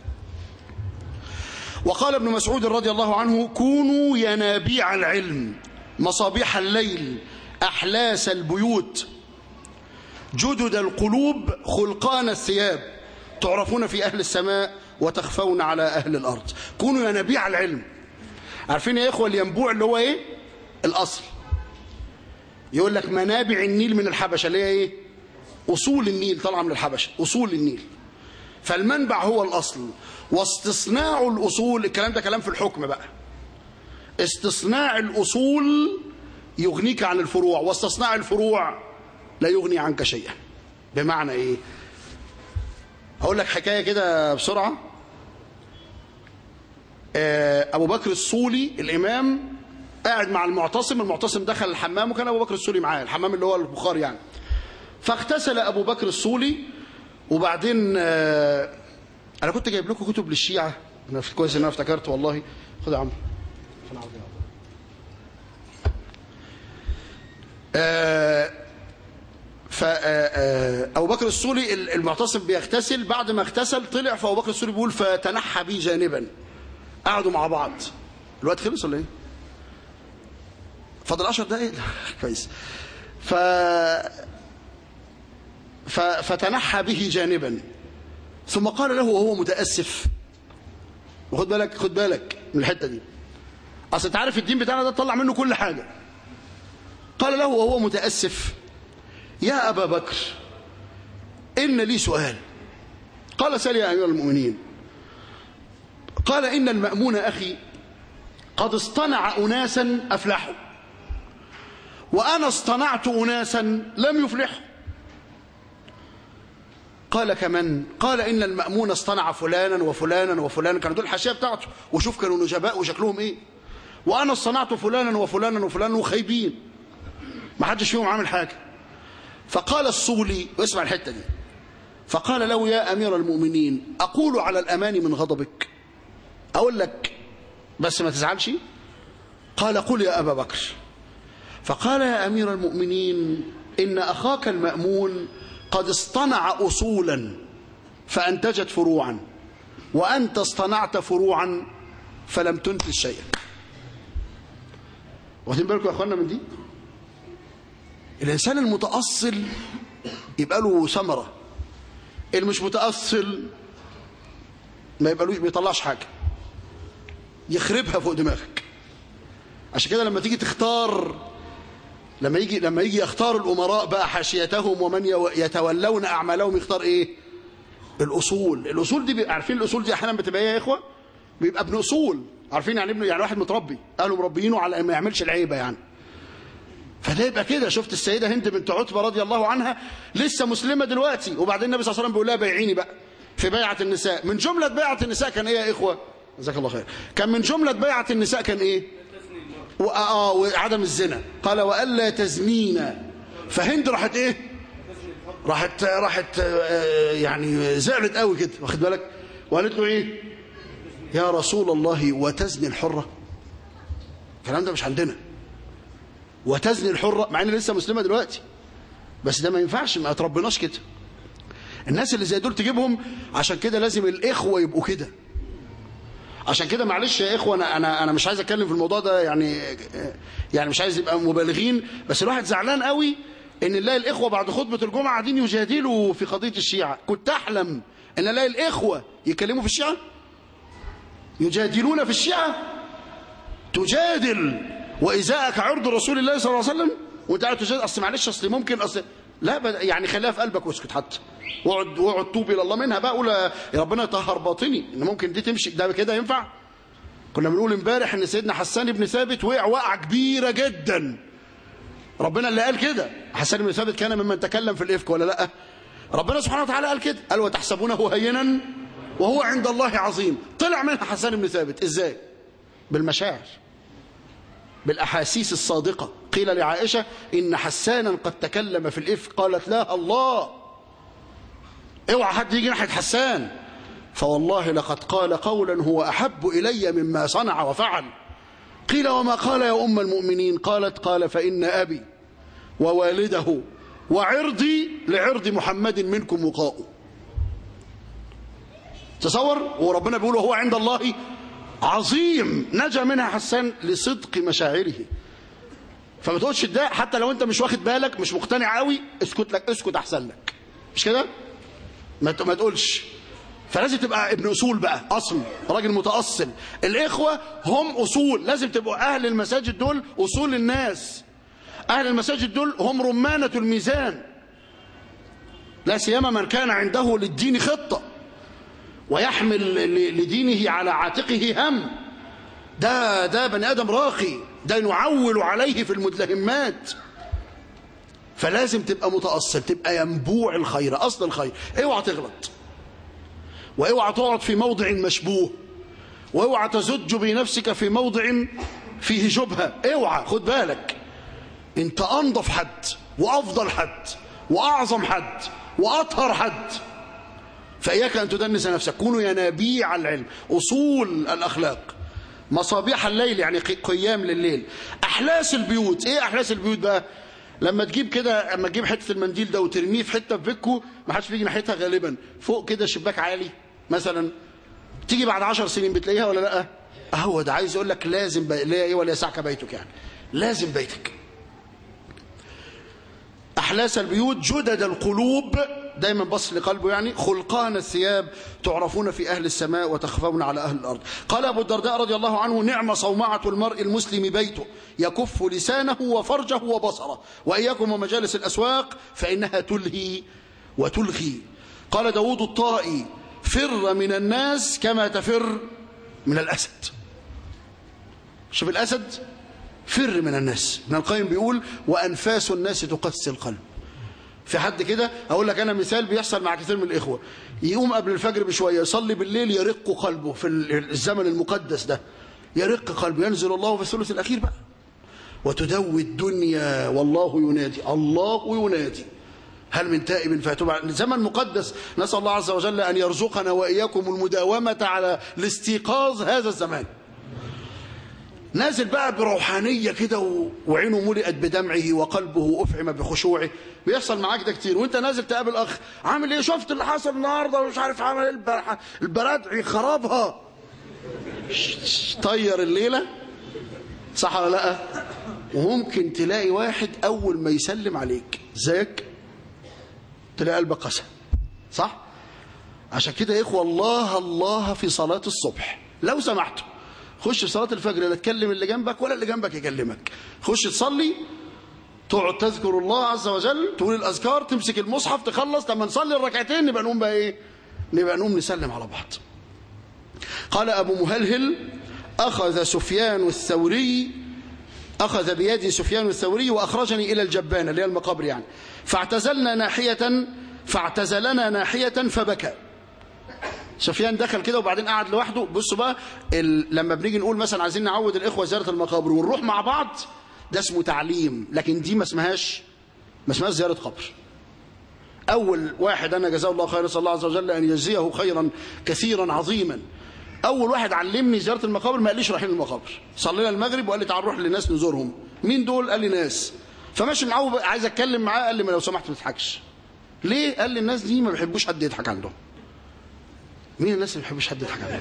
وقال ابن مسعود رضي الله عنه كونوا ينابيع العلم مصابيح الليل أحلاس البيوت جدد القلوب خلقان الثياب تعرفون في أهل السماء وتخفون على أهل الأرض كونوا ينابيع العلم عارفين يا إخوة الينبوع اللي هو إيه الأصل يقول لك منابع النيل من الحبشة اللي هي إيه أصول النيل طالعة من الحبشة أصول النيل فالمنبع هو الأصل واستصناع الأصول الكلام ده كلام في الحكم بقى استصناع الأصول يغنيك عن الفروع واستصناع الفروع لا يغني عنك شيئا بمعنى ايه هقول لك حكايه كده بسرعه ابو بكر الصولي الامام قاعد مع المعتصم المعتصم دخل الحمام وكان ابو بكر الصولي معاه الحمام اللي هو البخار يعني فاغتسل ابو بكر الصولي وبعدين انا كنت جايب لكم كتب للشيعه انا كويس ان انا افتكرت والله خد يا عم آه فأبو بكر الصولي المعتصم بيغتسل بعد ما اغتسل طلع فأبو بكر الصولي بيقول فتنحى بي جانبا قعدوا مع بعض الوقت خلص ولا ايه فاضل 10 دقايق كويس ف... ف... فتنحى به جانبا ثم قال له وهو متأسف وخد بالك خد بالك من الحتة دي اصل انت عارف الدين بتاعنا ده طلع منه كل حاجة قال له وهو متأسف يا أبا بكر إن لي سؤال قال سل يا أيها المؤمنين قال إن المأمون أخي قد اصطنع أناسا أفلحوا وأنا اصطنعت أناسا لم يفلحوا قال كمن قال إن المأمون اصطنع فلانا وفلانا وفلانا كانوا دول الحاشية بتاعته وشوف كانوا نجباء وشكلهم إيه وأنا اصطنعت فلانا وفلانا وفلانا وخيبين ما حدش فيهم عامل حاجة فقال الصولي واسمع الحتة دي فقال له يا أمير المؤمنين أقول على الأمان من غضبك أقول لك بس ما تزعلش قال قل يا أبا بكر فقال يا أمير المؤمنين إن أخاك المأمون قد اصطنع أصولا فأنتجت فروعا وأنت اصطنعت فروعا فلم تنتج شيئا واخدين بالكم يا أخوانا من دي الإنسان المتأصل يبقى له ثمرة اللي مش متأصل ما يبقالوش بيطلعش حاجة يخربها فوق دماغك عشان كده لما تيجي تختار لما يجي لما يجي يختار الأمراء بقى حاشيتهم ومن يتولون أعمالهم يختار إيه الأصول الأصول دي عارفين الأصول دي أحيانا بتبقى إيه يا إخوة بيبقى ابن أصول عارفين يعني ابنه يعني واحد متربي أهله مربيينه على ما يعملش العيبة يعني فده يبقى كده شفت السيدة هند بنت عتبة رضي الله عنها لسه مسلمة دلوقتي وبعدين النبي صلى الله عليه وسلم بيقول لها بيعيني بقى في بيعة النساء من جملة بيعة النساء كان ايه يا إخوة جزاك الله خير كان من جملة بيعة النساء كان ايه آه وعدم الزنا قال وألا تزنينا فهند راحت ايه راحت راحت يعني زعلت قوي كده واخد بالك وقالت له ايه يا رسول الله وتزني الحرة الكلام ده مش عندنا وتزني الحرة مع ان لسه مسلمة دلوقتي بس ده ما ينفعش ما تربناش كده الناس اللي زي دول تجيبهم عشان كده لازم الإخوة يبقوا كده عشان كده معلش يا إخوة أنا, أنا, أنا مش عايز أتكلم في الموضوع ده يعني يعني مش عايز يبقى مبالغين بس الواحد زعلان قوي ان نلاقي الاخوه بعد خطبه الجمعه قاعدين يجادلوا في قضيه الشيعه كنت احلم ان الاقي الاخوه يتكلموا في الشيعه يجادلون في الشيعه تجادل وازاءك عرض رسول الله صلى الله عليه وسلم وانت قاعد تجادل اصل معلش اصل ممكن اصل لا بد... يعني خليها في قلبك واسكت حتى واقعد واقعد توب الى الله منها بقى قول يا ربنا يطهر باطني ان ممكن دي تمشي ده كده ينفع كنا بنقول امبارح ان سيدنا حسان بن ثابت وقع وقعه كبيره جدا ربنا اللي قال كده حسان بن ثابت كان ممن تكلم في الافك ولا لا ربنا سبحانه وتعالى قال كده قال وتحسبونه هينا وهو عند الله عظيم طلع منها حسان بن ثابت ازاي بالمشاعر بالاحاسيس الصادقه قيل لعائشه ان حسانا قد تكلم في الافك قالت لا الله اوعى حد يجي ناحيه حسان فوالله لقد قال قولا هو احب الي مما صنع وفعل قيل وما قال يا ام المؤمنين قالت قال فان ابي ووالده وعرضي لعرض محمد منكم وقاء تصور وربنا بيقول هو عند الله عظيم نجا منها حسان لصدق مشاعره فما تقولش ده حتى لو انت مش واخد بالك مش مقتنع قوي اسكت لك اسكت احسن لك مش كده ما ما تقولش فلازم تبقى ابن اصول بقى اصل راجل متاصل الاخوه هم اصول لازم تبقوا اهل المساجد دول اصول الناس اهل المساجد دول هم رمانه الميزان لا سيما من كان عنده للدين خطه ويحمل لدينه على عاتقه هم ده ده بني ادم راقي ده نعول عليه في المدلهمات فلازم تبقى متأصل تبقى ينبوع الخير أصل الخير اوعى تغلط واوعى تقعد في موضع مشبوه واوعى تزج بنفسك في موضع فيه شبهة اوعى خد بالك انت انضف حد وافضل حد واعظم حد واطهر حد فاياك ان تدنس نفسك كونوا ينابيع العلم اصول الاخلاق مصابيح الليل يعني قيام لليل احلاس البيوت ايه احلاس البيوت بقى لما تجيب كده اما تجيب حته المنديل ده وترميه في حته في بيتكو ما حدش بيجي ناحيتها غالبا فوق كده شباك عالي مثلا تيجي بعد عشر سنين بتلاقيها ولا لا اهو ده عايز يقول لك لازم بي... لا ايه ولا يسعك بيتك يعني لازم بيتك احلاس البيوت جدد القلوب دايما بص لقلبه يعني خلقان الثياب تعرفون في أهل السماء وتخفون على أهل الأرض قال أبو الدرداء رضي الله عنه نعم صومعة المرء المسلم بيته يكف لسانه وفرجه وبصره وإياكم ومجالس الأسواق فإنها تلهي وتلغي قال داود الطائي فر من الناس كما تفر من الأسد شوف الأسد فر من الناس ابن القيم بيقول وأنفاس الناس تقسي القلب في حد كده اقول لك انا مثال بيحصل مع كثير من الاخوه يقوم قبل الفجر بشويه يصلي بالليل يرق قلبه في الزمن المقدس ده يرق قلبه ينزل الله في الثلث الاخير بقى وتدوي الدنيا والله ينادي الله ينادي هل من تائب فاتوب زمن مقدس نسال الله عز وجل ان يرزقنا واياكم المداومه على الاستيقاظ هذا الزمان نازل بقى بروحانية كده وعينه ملئت بدمعه وقلبه أفعم بخشوعه بيحصل معاك ده كتير وانت نازل تقابل أخ عامل ايه شفت اللي حصل النهاردة ومش عارف عمل ايه البرادعي خرابها طير الليلة صح ولا لا وممكن تلاقي واحد أول ما يسلم عليك ازيك تلاقي قلبك قسى صح عشان كده يا إخوة الله الله في صلاة الصبح لو سمحتوا خش في صلاة الفجر لا تكلم اللي جنبك ولا اللي جنبك يكلمك خش تصلي تقعد تذكر الله عز وجل تقول الأذكار تمسك المصحف تخلص لما نصلي الركعتين نبقى نقوم بقى إيه نبقى نقوم نسلم على بعض قال أبو مهلهل أخذ سفيان الثوري أخذ بيدي سفيان الثوري وأخرجني إلى الجبانة اللي هي المقابر يعني فاعتزلنا ناحية فاعتزلنا ناحية فبكى سفيان دخل كده وبعدين قعد لوحده بصوا بقى ال... لما بنيجي نقول مثلا عايزين نعود الاخوه زياره المقابر ونروح مع بعض ده اسمه تعليم لكن دي ما اسمهاش ما اسمهاش زياره قبر اول واحد انا جزاه الله خيرا صلى الله عز وجل ان يجزيه خيرا كثيرا عظيما اول واحد علمني زياره المقابر ما قاليش رايحين المقابر صلينا المغرب وقال لي تعال نروح لناس نزورهم مين دول قال لي ناس فماشي معاه عايز اتكلم معاه قال لي ما لو سمحت ما تضحكش ليه قال لي الناس دي ما بيحبوش حد يضحك عندهم مين الناس اللي ما بيحبوش حد يضحك عليهم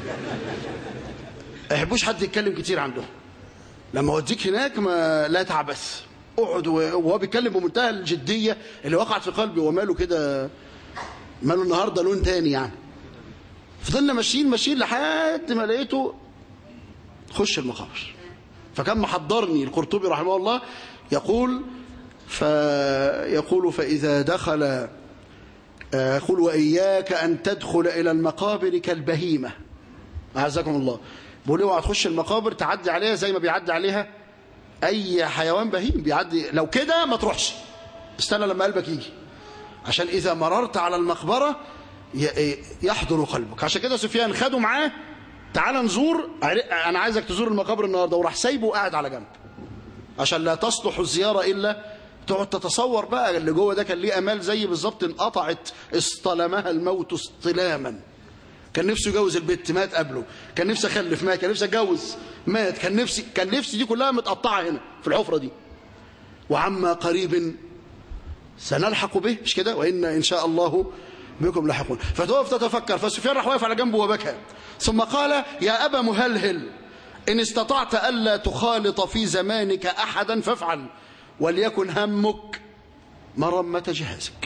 ما يحبوش حد يتكلم كتير عندهم لما اوديك هناك ما لا تعبث اقعد وهو بيتكلم بمنتهى الجدية اللي وقعت في قلبي وماله كده ماله النهاردة لون تاني يعني فضلنا ماشيين ماشيين لحد ما لقيته خش المقابر فكان محضرني القرطبي رحمه الله يقول فيقول فإذا دخل يقول وإياك أن تدخل إلى المقابر كالبهيمة أعزكم الله بيقول اوعى تخش المقابر تعدي عليها زي ما بيعدي عليها أي حيوان بهيم بيعدي لو كده ما تروحش استنى لما قلبك يجي عشان إذا مررت على المقبرة يحضر قلبك عشان كده سفيان خدوا معاه تعال نزور أنا عايزك تزور المقابر النهاردة وراح سايبه وقاعد على جنب عشان لا تصلح الزيارة إلا تقعد تتصور بقى اللي جوه ده كان ليه امال زي بالظبط انقطعت اصطلمها الموت اصطلاما كان نفسه يجوز البت مات قبله كان نفسه اخلف مات كان نفسه اتجوز مات كان نفسي كان نفسي دي كلها متقطعه هنا في الحفره دي وعما قريب سنلحق به مش كده وان ان شاء الله بكم لاحقون فتقف تتفكر فسفيان راح واقف على جنبه وبكى ثم قال يا ابا مهلهل ان استطعت الا تخالط في زمانك احدا فافعل وليكن همك مرمة جهازك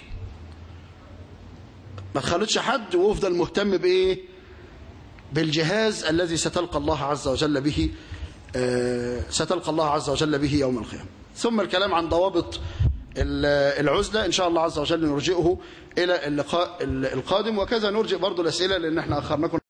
ما تخلطش حد وافضل مهتم بايه بالجهاز الذي ستلقى الله عز وجل به آه ستلقى الله عز وجل به يوم القيامة ثم الكلام عن ضوابط العزلة إن شاء الله عز وجل نرجئه إلى اللقاء القادم وكذا نرجئ برضو الأسئلة لأن احنا أخرناكم